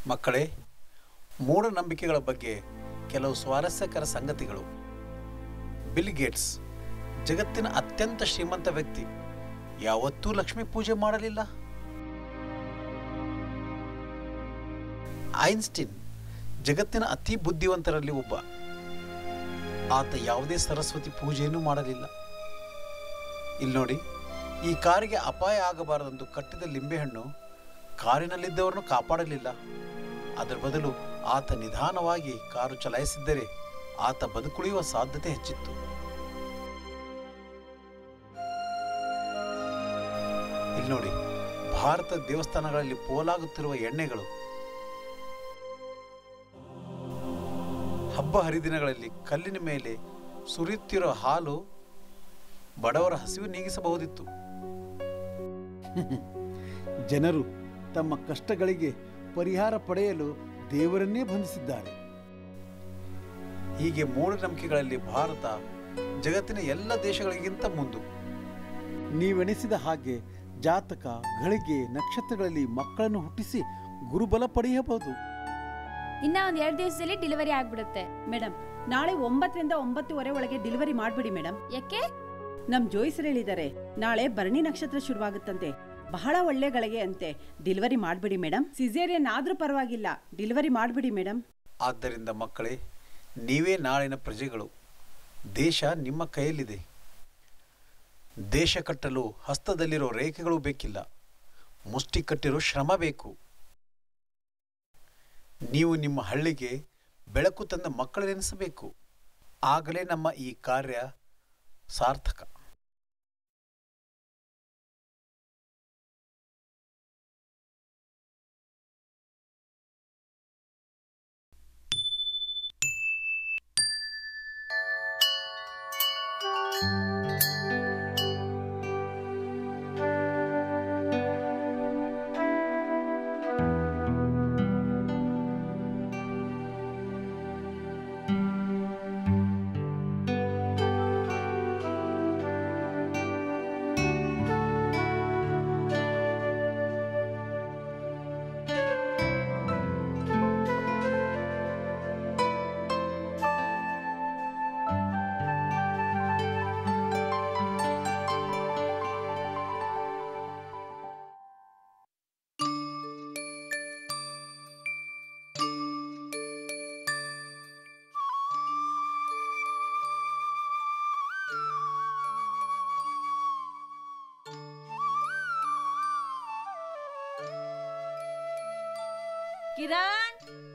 ಮಕ್ಕಳೇ ಮೂಢನಂಬಿಕೆಗಳ ಬಗ್ಗೆ ಕೆಲವು ಸ್ವಾರಸ್ಯಕರ ಸಂಗತಿಗಳು ಬಿಲ್ ಗೇಟ್ಸ್ ಜಗತ್ತಿನ ಅತ್ಯಂತ ಶ್ರೀಮಂತ ವ್ಯಕ್ತಿ ಯಾವತ್ತೂ ಲಕ್ಷ್ಮೀ ಪೂಜೆ ಮಾಡಲಿಲ್ಲ ಐನ್ಸ್ಟೀನ್ ಜಗತ್ತಿನ ಅತಿ ಬುದ್ಧಿವಂತರಲ್ಲಿ ಒಬ್ಬ ಆತ ಯಾವುದೇ ಸರಸ್ವತಿ ಪೂಜೆಯನ್ನು ಮಾಡಲಿಲ್ಲ ಇಲ್ಲಿ ನೋಡಿ ಈ ಕಾರಿಗೆ ಅಪಾಯ ಆಗಬಾರದೆಂದು ಕಟ್ಟಿದ ಲಿಂಬೆಹಣ್ಣು ಕಾರಿನಲ್ಲಿದ್ದವರನ್ನು ಕಾಪಾಡಲಿಲ್ಲ ಅದರ ಬದಲು ಆತ ನಿಧಾನವಾಗಿ ಕಾರು ಚಲಾಯಿಸಿದ್ದರೆ ಆತ ಬದುಕುಳಿಯುವ ಸಾಧ್ಯತೆ ಹೆಚ್ಚಿತ್ತು ಇಲ್ಲಿ ನೋಡಿ ಭಾರತ ದೇವಸ್ಥಾನಗಳಲ್ಲಿ ಪೋಲಾಗುತ್ತಿರುವ ಎಣ್ಣೆಗಳು ಹಬ್ಬ ಹರಿದಿನಗಳಲ್ಲಿ ಕಲ್ಲಿನ ಮೇಲೆ ಸುರಿಯುತ್ತಿರೋ ಹಾಲು ಬಡವರ ಹಸಿವು ನೀಗಿಸಬಹುದಿತ್ತು ಜನರು ತಮ್ಮ ಕಷ್ಟಗಳಿಗೆ ಪರಿಹಾರ ಪಡೆಯಲು ದೇವರನ್ನೇ ಬಂಧಿಸಿದ್ದಾರೆ ಹೀಗೆ ಮೂಢನಂಬಿಕೆಗಳಲ್ಲಿ ಭಾರತ ಜಗತ್ತಿನ ಎಲ್ಲ ದೇಶಗಳಿಗಿಂತ ಮುಂದು ನೀವೆಣಿಸಿದ ಹಾಗೆ ಜಾತಕ ಗಳಿಗೆ ನಕ್ಷತ್ರಗಳಲ್ಲಿ ಮಕ್ಕಳನ್ನು ಹುಟ್ಟಿಸಿ ಗುರುಬಲ ಪಡೆಯಬಹುದು ಇನ್ನ ಒಂದ್ ಎರಡ್ ದಿವಸದಲ್ಲಿ ಡೆಲಿವರಿ ಆಗ್ಬಿಡುತ್ತೆ ಮೇಡಮ್ ನಾಳೆ ಒಂಬತ್ತರಿಂದ ಒಂಬತ್ತುವರೆ ಒಳಗೆ ಡೆಲಿವರಿ ಮಾಡ್ಬಿಡಿ ಮೇಡಮ್ ಯಾಕೆ ನಮ್ ಜೋಯಿಸರು ಹೇಳಿದ್ದಾರೆ ನಾಳೆ ಭರಣಿ ನಕ್ಷತ್ರ ಶುರುವಾಗುತ್ತಂತೆ ಬಹಳ ಒಳ್ಳೆ ಗಳಿಗೆ ಅಂತೆ ಡೆಲಿವರಿ ಮಾಡ್ಬಿಡಿ ಮೇಡಮ್ ಸಿಸೇರಿಯನ್ ಆದ್ರೂ ಪರವಾಗಿಲ್ಲ ಡೆಲಿವರಿ ಮಾಡ್ಬಿಡಿ ಮೇಡಮ್ ಆದ್ದರಿಂದ ಮಕ್ಕಳೇ ನೀವೇ ನಾಳಿನ ಪ್ರಜೆಗಳು ದೇಶ ನಿಮ್ಮ ಕೈಯಲ್ಲಿದೆ ದೇಶ ಕಟ್ಟಲು ಹಸ್ತದಲ್ಲಿರೋ ರೇಖೆಗಳು ಬೇಕಿಲ್ಲ ಮುಷ್ಟಿ ಕಟ್ಟಿರೋ ಶ್ರಮ ಬೇಕು ನೀವು ನಿಮ್ಮ ಹಳ್ಳಿಗೆ ಬೆಳಕು ತಂದ ಮಕ್ಕಳನ್ನೆನಿಸಬೇಕು ಆಗಲೇ ನಮ್ಮ ಈ ಕಾರ್ಯ ಸಾರ್ಥಕ ಕಿರಣ್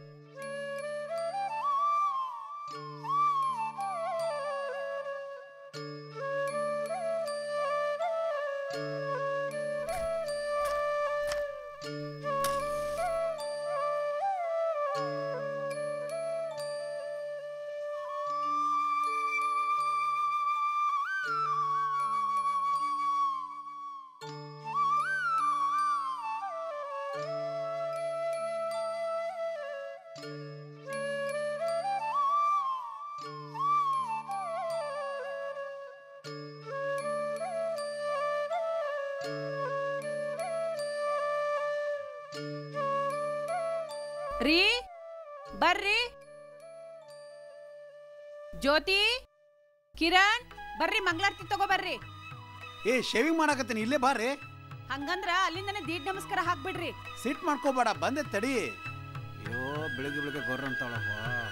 ರೀ ಬರ್ರಿ ಜ್ಯೋತಿ ಕಿರಣ್ ಬರ್ರಿ ಮಂಗಳಾರತಿ ತಗೋ ಬರ್ರಿ ಏ ಶೇವಿಂಗ್ ಮಾಡಕತ್ತೀನಿ ಇಲ್ಲೇ ಬಾರೆ ಹಂಗಂದ್ರ ಅಲ್ಲಿಂದನೇ ದೀಡ್ ನಮಸ್ಕಾರ ಹಾಕ್ಬಿಡ್ರಿ ಸಿಟ್ ಮಾಡ್ಕೋಬೇಡ ಬಂದೆ ತಡಿ ಅಯ್ಯೋ ಬೆಳಗ್ಗೆ ಬೆಳಗ್ಗೆ ಗೊರ್ರ ಅಂತಾಳವ್ವ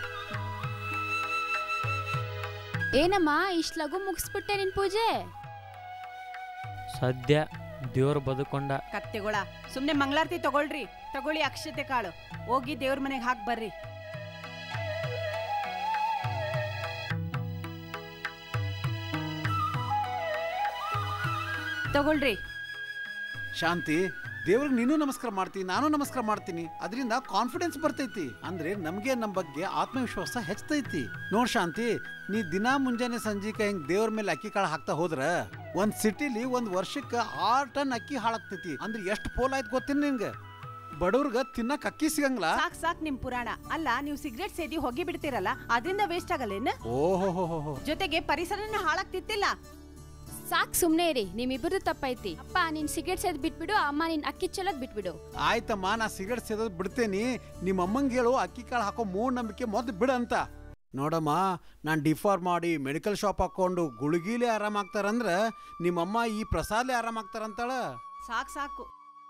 ಏನಮ್ಮ ಇಷ್ಟ್ ಲಘು ಮುಗಿಸ್ಬಿಟ್ಟೆ ನಿನ್ ಪೂಜೆ ಸದ್ಯ ದೇವ್ರು ಬದುಕೊಂಡ ಕತ್ತೆಗೊಳ ಸುಮ್ನೆ ಮಂಗಳಾರತಿ ತಗೊಳ್ರಿ ತಗೊಳ್ಳಿ ಅಕ್ಷತೆ ಕಾಳು ಹೋಗಿ ದೇವ್ರ ಮನೆಗೆ ಹಾಕ್ ಬರ್ರಿ ತಗೊಳ್ರಿ ಶಾಂತಿ ದೇವ್ರಿಗೆ ನೀನು ನಮಸ್ಕಾರ ಮಾಡ್ತೀನಿ ನಾನು ನಮಸ್ಕಾರ ಮಾಡ್ತೀನಿ ಅದರಿಂದ ಕಾನ್ಫಿಡೆನ್ಸ್ ಬರ್ತೈತಿ ಅಂದ್ರೆ ನಮಗೆ ನಮ್ಮ ಬಗ್ಗೆ ಆತ್ಮವಿಶ್ವಾಸ ಹೆಚ್ಚತೈತಿ ನೋಡ್ ಶಾಂತಿ ನೀ ದಿನಾ ಮುಂಜಾನೆ ಸಂಜಿಕ ಹಿಂಗ್ ದೇವ್ರ ಮೇಲೆ ಅಕ್ಕಿ ಕಾಳು ಹಾಕ್ತಾ ಹೋದ್ರ ಒಂದ್ ಸಿಟಿಲಿ ಒಂದ್ ವರ್ಷಕ್ಕೆ ಆರ್ ಟನ್ ಅಕ್ಕಿ ಹಾಳಾಗ್ತೈತಿ ಅಂದ್ರೆ ಎಷ್ಟು ಪೋಲ್ ಆಯ್ತು ಗೊತ್ತಿನ ನಿಂಗೆ ಬಡವ್ರಿಗೆ ತಿನ್ನಕ್ ಅಕ್ಕಿ ಸಿಗಂಗಿಲ್ಲ ಸಾಕ್ ಸಾಕ್ ನಿಮ್ ಪುರಾಣ ಅಲ್ಲ ನೀವು ಸಿಗರೇಟ್ ಸೇದಿ ಹೊಗೆ ಬಿಡ್ತೀರಲ್ಲ ಅದರಿಂದ ವೇಸ್ಟ್ ಆಗಲ್ಲೇನ ಓಹೋ ಜೊತೆಗೆ ಪರಿಸರನ ಹಾಳಾಗ್ತಿತ್ತಿಲ್ಲ ಸಾಕ್ ಸುಮ್ನೆ ಇರಿ ನಿಮ್ಮಿಬ್ಬರದು ತಪ್ಪೈತಿ ಅಪ್ಪ ನೀನ್ ಸಿಗರೇಟ್ ಸೇದ್ ಬಿಟ್ಬಿಡು ಅಮ್ಮ ನೀನ್ ಅಕ್ಕಿ ಚೆಲ್ಲೋದ್ ಬಿಟ್ಬಿಡು ಆಯ್ತಮ್ಮ ನಾ ಸಿಗರೇಟ್ ಸೇದೋದು ಬಿಡ್ತೇನಿ ನಿಮ್ಮ ಅಮ್ಮಂಗೆ ಹೇಳು ಅಕ್ಕಿ ಕಾಳು ಹಾಕೋ ಮೂಢನಂಬಿಕೆ ಮೊದಲು ಬಿಡು ಅಂತ ನೋಡಮ್ಮ ನಾನು ಡಿಫಾರ್ ಮಾಡಿ ಮೆಡಿಕಲ್ ಶಾಪ್ ಹಾಕ್ಕೊಂಡು ಗುಳಿಗಿಲಿ ಆರಾಮಾಗ್ತಾರಂದ್ರೆ ನಿಮ್ಮಮ್ಮ ಈ ಪ್ರಸಾದ್ಲೆ ಆರಾಮಾಗ್ತಾರಂತಾಳ ಸಾಕು ಸಾಕು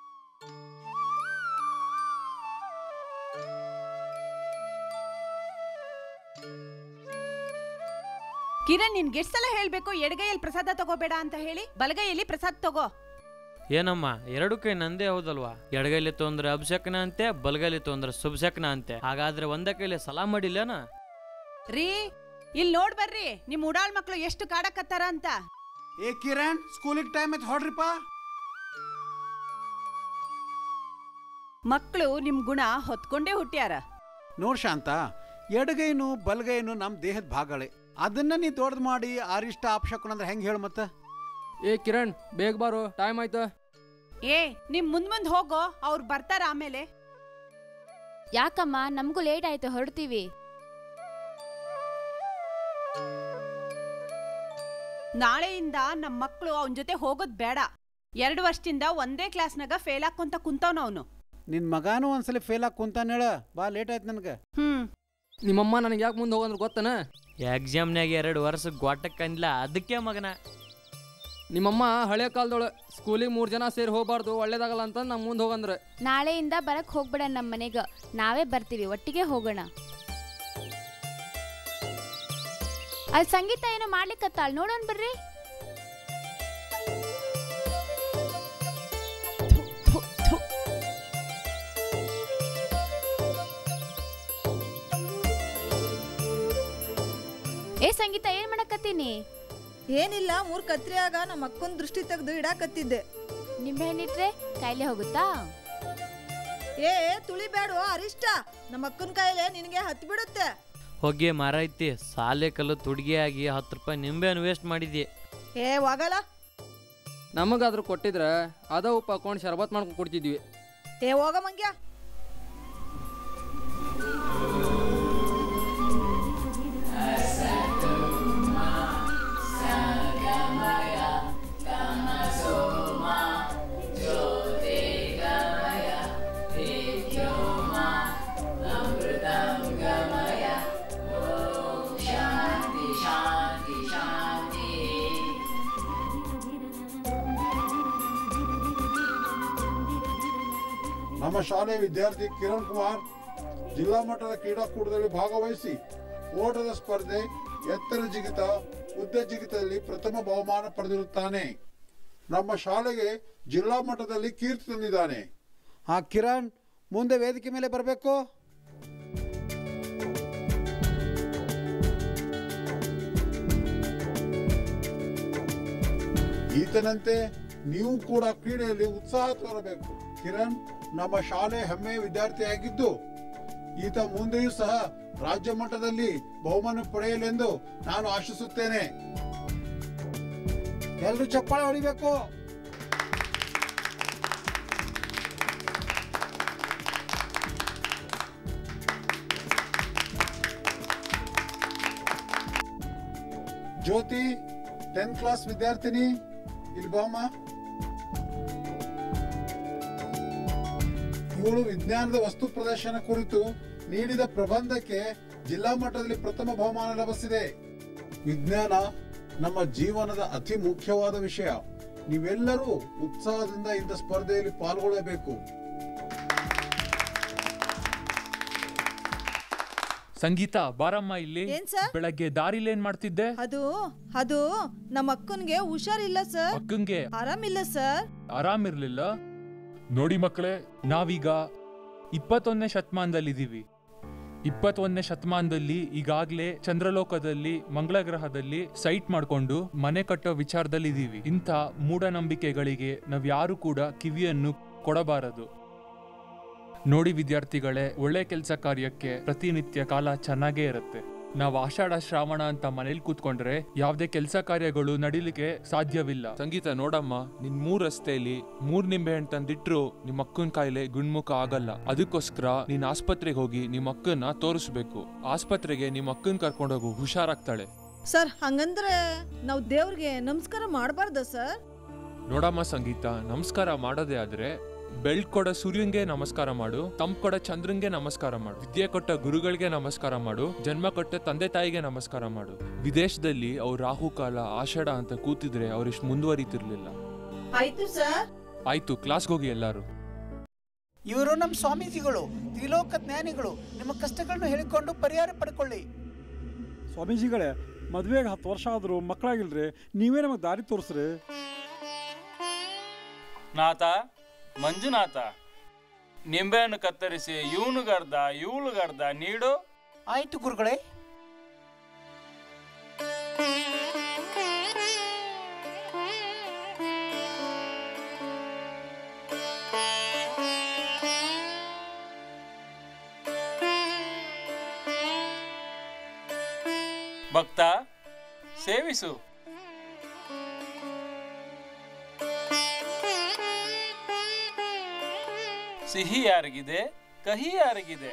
ಕಿರಣ್ ನಿನ್ಗೆ ಎಷ್ಟ್ ಸಲ ಹೇಳ್ಬೇಕು ಎಡಗೈಯಲ್ಲಿ ಪ್ರಸಾದ ತಗೋಬೇಡ ಅಂತ ಹೇಳಿ ಬಲಗೈಯಲ್ಲಿ ಪ್ರಸಾದ ತಗೋ ಏನಮ್ಮ ಎರಡು ಕೈ ನಂದೇ ಹೌದಲ್ವಾ ಎಡಗೈಲಿ ತೊಂದ್ರೆ ಅಭಿಷೇಕನ ಅಂತೆ ಬಲಗೈಲಿ ತೊಂದ್ರೆ ಶುಭಶಕನ ಅಂತೆ ಹಾಗಾದ್ರೆ ಒಂದೇ ಕೈಲಿ ಸಲಾ ಮಾಡಿಲ್ಲೇನ ರೀ ಇಲ್ಲಿ ನೋಡ್ ಬರ್ರಿ ನಿಮ್ ಉಡಾಳ್ ಮಕ್ಳು ಎಷ್ಟು ಕಾಡಕತ್ತಾರ ಅಂತ ಏ ಕಿರಣ್ ಸ್ಕೂಲಿಗೆ ಟೈಮ್ ಐತೆ ಹೊಡ್ರಿಪ್ಪ ಮಕ್ಕಳು ನಿಮ್ ಗುಣ ಹೊತ್ಕೊಂಡೇ ಹುಟ್ಟ್ಯಾರ ನೋಡ್ ಶಾಂತ ಎಡಗೈನು ಬಲಗೈನು ನಮ್ಮ ದೇಹದ ಭಾಗಗಳೇ ಅದನ್ನ ನೀ ದೊಡ್ಡದು ಮಾಡಿ ಆರಿಷ್ಟ ಆಪ್ಷಕನ್ ಅಂದ್ರೆ ಹೆಂಗೆ ಹೇಳು ಮತ್ತೆ ಏ ಕಿರಣ್ ಬೇಗ ಬಾರೋ ಟೈಮ್ ಆಯ್ತು ಏ ನಿಮ್ ಮುಂದ್ ಮುಂದ್ ಹೋಗೋ ಅವ್ರು ಬರ್ತಾರ ಆಮೇಲೆ ಯಾಕಮ್ಮ ನಮಗೂ ಲೇಟ್ ಆಯ್ತು ಹೊರಡ್ತೀವಿ ನಾಳೆಯಿಂದ ನಮ್ಮ ಮಕ್ಕಳು ಅವನ ಜೊತೆ ಹೋಗೋದ್ ಬೇಡ ಎರಡು ವರ್ಷದಿಂದ ಒಂದೇ ಕ್ಲಾಸ್ನಾಗ ಫೇಲ್ ಹಾಕೊಂತ ಕುಂತವ್ನ ಅವನು ನಿನ್ನ ಮಗಾನು ಒಂದ್ಸಲ ಫೇಲ್ ಆಗಿ ಕುಂತಾನ ಹೇಳ ಬಾ ಲೇಟ್ ಆಯ್ತು ನನಗೆ ಹ್ಮ್ ನಿಮ್ಮಮ್ಮ ನನಗೆ ಯಾಕೆ ಮುಂದೆ ಹೋಗಂದ್ರೆ ಗೊತ್ತನ ಎಕ್ಸಾಮ್ನಾಗ ಎರಡು ವರ್ಷ ಗ್ವಾಟಕ್ ಅಂದ್ಲ ಅದಕ್ಕೆ ಮಗನ ನಿಮ್ಮಮ್ಮ ಹಳೆ ಕಾಲದೊಳು ಸ್ಕೂಲಿಗೆ ಮೂರು ಜನ ಸೇರಿ ಹೋಗ್ಬಾರ್ದು ಒಳ್ಳೇದಾಗಲ್ಲ ಅಂತ ನಮ್ಮ ಮುಂದೆ ಹೋಗಂದ್ರೆ ನಾಳೆಯಿಂದ ಬರಕ್ ಹೋಗ್ಬೇಡ ನಮ್ಮ ಮನೆಗ ನಾವೇ ಬರ್ತೀವಿ ಒಟ್ಟಿಗೆ ಹೋಗೋಣ ಅಲ್ಲಿ ಸಂಗೀತ ಏನೋ ಮಾಡ್ಲಿಕ್ಕತ್ತಾಳ ನೋಡೋಣ ಬರ್ರಿ ಥು, ಥು, ಥು. ಏ ಸಂಗೀತ ಏನ್ ಮಾಡಕತ್ತೀನಿ ಏನಿಲ್ಲ ಮೂರ್ ಕತ್ರಿಯಾಗ ನಮ್ಮ ಅಕ್ಕನ ದೃಷ್ಟಿ ತೆಗೆದು ಇಡಾಕತ್ತಿದ್ದೆ ನಿಂಬೆಹಣ್ಣಿಟ್ರೆ ಕಾಯಿಲೆ ಹೋಗುತ್ತಾ ಏ ತುಳಿಬೇಡ ಅರಿಷ್ಟ ನಮ್ಮ ಅಕ್ಕನ ಕಾಯಿಲೆ ನಿನಗೆ ಹತ್ತಿ ಬಿಡುತ್ತೆ ಹೊಗೆ ಮಾರೈತಿ ಸಾಲೆ ಕಲ್ಲು ತುಡ್ಗಿಯಾಗಿ ಹತ್ತು ರೂಪಾಯಿ ನಿಂಬೆಹಣ್ಣು ವೇಸ್ಟ್ ಮಾಡಿದ್ದಿ ಏ ಹೋಗಲ್ಲ ನಮಗಾದ್ರೂ ಕೊಟ್ಟಿದ್ರೆ ಅದ ಉಪ್ಪು ಹಾಕೊಂಡು ಶರಬತ್ ಮಾಡ್ಕೊಂಡು ಕೊಡ್ತಿದ್ವಿ ಏ ಹೋಗ ಮಂಗ್ಯ ನಮ್ಮ ಶಾಲೆಯ ವಿದ್ಯಾರ್ಥಿ ಕಿರಣ್ ಕುಮಾರ್ ಜಿಲ್ಲಾ ಮಟ್ಟದ ಕ್ರೀಡಾಕೂಟದಲ್ಲಿ ಭಾಗವಹಿಸಿ ಓಟದ ಸ್ಪರ್ಧೆ ಎತ್ತರ ಜಿಗಿತ ಉದ್ದ ಜಿಗಿತದಲ್ಲಿ ಪ್ರಥಮ ಬಹುಮಾನ ಪಡೆದಿರುತ್ತಾನೆ ನಮ್ಮ ಶಾಲೆಗೆ ಜಿಲ್ಲಾ ಮಟ್ಟದಲ್ಲಿ ಕೀರ್ತಿ ತಂದಿದ್ದಾನೆ ಹಾ ಕಿರಣ್ ಮುಂದೆ ವೇದಿಕೆ ಮೇಲೆ ಬರಬೇಕು ಈತನಂತೆ ನೀವು ಕೂಡ ಕ್ರೀಡೆಯಲ್ಲಿ ಉತ್ಸಾಹ ತೋರಬೇಕು ಕಿರಣ್ ನಮ್ಮ ಶಾಲೆ ಹೆಮ್ಮೆಯ ವಿದ್ಯಾರ್ಥಿಯಾಗಿದ್ದು ಈತ ಮುಂದೆಯೂ ಸಹ ರಾಜ್ಯ ಮಟ್ಟದಲ್ಲಿ ಬಹುಮಾನ ಪಡೆಯಲೆಂದು ನಾನು ಆಶಿಸುತ್ತೇನೆ ಎಲ್ರು ಚಪ್ಪಾಳೆ ಹೊಡಿಬೇಕು ಜ್ಯೋತಿ ಟೆಂತ್ ಕ್ಲಾಸ್ ವಿದ್ಯಾರ್ಥಿನಿ ಇಲ್ಲಿ ಬಾಮ್ಮ ಇವಳು ವಿಜ್ಞಾನದ ವಸ್ತು ಪ್ರದರ್ಶನ ಕುರಿತು ನೀಡಿದ ಪ್ರಬಂಧಕ್ಕೆ ಜಿಲ್ಲಾ ಮಟ್ಟದಲ್ಲಿ ಪ್ರಥಮ ಬಹುಮಾನ ಲಭಿಸಿದೆ ವಿಜ್ಞಾನ ನಮ್ಮ ಜೀವನದ ಅತಿ ಮುಖ್ಯವಾದ ವಿಷಯ ನೀವೆಲ್ಲರೂ ಉತ್ಸಾಹದಿಂದ ಇಂಥ ಸ್ಪರ್ಧೆಯಲ್ಲಿ ಪಾಲ್ಗೊಳ್ಳಬೇಕು ಸಂಗೀತ ಬಾರಮ್ಮ ಇಲ್ಲಿ ಏನ್ ಸರ್? ಬೆಳಗ್ಗೆ ದಾರಿಲಿ ಏನ್ ಮಾಡ್ತಿದ್ದೆ ಅದು ಅದು ನಮ್ಮ ಅಕ್ಕನ್ಗೆ ಹುಷಾರಿಲ್ಲ ಸರ್ ಅಕ್ಕಂಗೆ ಆರಾಮಿಲ್ಲ ಸರ್ ಆರಾಮಿರ್ಲಿಲ್ಲ ನೋಡಿ ಮಕ್ಕಳೇ ನಾವೀಗ ಇಪ್ಪತ್ತೊಂದನೇ ಶತಮಾನದಲ್ಲಿದ್ದೀವಿ ಇಪ್ಪತ್ತೊಂದನೇ ಶತಮಾನದಲ್ಲಿ ಈಗಾಗ್ಲೇ ಚಂದ್ರಲೋಕದಲ್ಲಿ ಮಂಗಳ ಗ್ರಹದಲ್ಲಿ ಸೈಟ್ ಮಾಡ್ಕೊಂಡು ಮನೆ ಕಟ್ಟೋ ವಿಚಾರದಲ್ಲಿ ಇದೀವಿ ಇಂಥ ಮೂಢನಂಬಿಕೆಗಳಿಗೆ ನಾವ್ ಯಾರು ಕೂಡ ಕಿವಿಯನ್ನು ಕೊಡಬಾರದು ನೋಡಿ ವಿದ್ಯಾರ್ಥಿಗಳೇ ಒಳ್ಳೆ ಕೆಲಸ ಕಾರ್ಯಕ್ಕೆ ಪ್ರತಿನಿತ್ಯ ಕಾಲ ಚೆನ್ನಾಗೇ ಇರುತ್ತೆ ನಾವು ಆಷಾಢ ಶ್ರಾವಣ ಅಂತ ಮನೇಲಿ ಕೂತ್ಕೊಂಡ್ರೆ ಯಾವ್ದೇ ಕೆಲಸ ಕಾರ್ಯಗಳು ನಡಿಲಿಕ್ಕೆ ಸಾಧ್ಯವಿಲ್ಲ ಸಂಗೀತ ನೋಡಮ್ಮ ನಿನ್ ಮೂರ್ ರಸ್ತೆಯಲ್ಲಿ ಮೂರ್ ನಿಂಬೆ ಹಣ್ಣು ತಂದಿಟ್ರು ನಿಮ್ಮ ಅಕ್ಕನ ಕಾಯಿಲೆ ಗುಣ್ಮುಖ ಆಗಲ್ಲ ಅದಕ್ಕೋಸ್ಕರ ನೀನ್ ಆಸ್ಪತ್ರೆಗೆ ಹೋಗಿ ನಿಮ್ಮ ಅಕ್ಕನ್ನ ತೋರಿಸ್ಬೇಕು ಆಸ್ಪತ್ರೆಗೆ ನಿಮ್ಮ ಅಕ್ಕನ್ ಕರ್ಕೊಂಡೋಗು ಹುಷಾರಾಗ್ತಾಳೆ ಸರ್ ಹಂಗಂದ್ರೆ ನಾವು ದೇವ್ರಿಗೆ ನಮಸ್ಕಾರ ಮಾಡಬಾರ್ದ ಸರ್ ನೋಡಮ್ಮ ಸಂಗೀತ ನಮಸ್ಕಾರ ಮಾಡೋದೇ ಆದ್ರೆ ಬೆಳ್ ಕೊಡ ಸೂರ್ಯಂಗೆ ನಮಸ್ಕಾರ ಮಾಡು ತಂಪ್ ಕೊಡ ಚಂದ್ರಂಗೆ ನಮಸ್ಕಾರ ಮಾಡು ವಿದ್ಯೆ ಕೊಟ್ಟ ಗುರುಗಳಿಗೆ ನಮಸ್ಕಾರ ಮಾಡು ಜನ್ಮ ಕೊಟ್ಟ ತಂದೆ ತಾಯಿಗೆ ನಮಸ್ಕಾರ ಮಾಡು ವಿದೇಶದಲ್ಲಿ ಅವ್ರು ರಾಹುಕಾಲ ಆಷಾಢ ಅಂತ ಕೂತಿದ್ರೆ ಅವ್ರಿಷ್ಟು ಮುಂದುವರಿತಿರ್ಲಿಲ್ಲ ಆಯ್ತು ಸರ್ ಆಯ್ತು ಕ್ಲಾಸ್ಗೆ ಹೋಗಿ ಎಲ್ಲಾರು ಇವರು ನಮ್ಮ ಸ್ವಾಮೀಜಿಗಳು ತ್ರಿಲೋಕ ಜ್ಞಾನಿಗಳು ನಿಮ್ಮ ಕಷ್ಟಗಳನ್ನು ಹೇಳಿಕೊಂಡು ಪರಿಹಾರ ಪಡ್ಕೊಳ್ಳಿ ಸ್ವಾಮೀಜಿಗಳೇ ಮದುವೆಗೆ ಹತ್ತು ವರ್ಷ ಆದರೂ ಮಕ್ಕಳಾಗಿಲ್ರಿ ನೀವೇ ನಮಗೆ ದಾರಿ ತೋರಿಸ್ರಿ ನಾಥ ಮಂಜುನಾಥ ನಿಂಬೆಹಣ್ಣು ಕತ್ತರಿಸಿ ಇವನುಗರ್ಧ ಇವಳುಗರ್ಧ ನೀಡು ಆಯ್ತು ಗುರುಗಳೇ ಭಕ್ತ ಸೇವಿಸು ಸಿಹಿ ಯಾರಿಗಿದೆ ಕಹಿ ಯಾರಿಗಿದೆ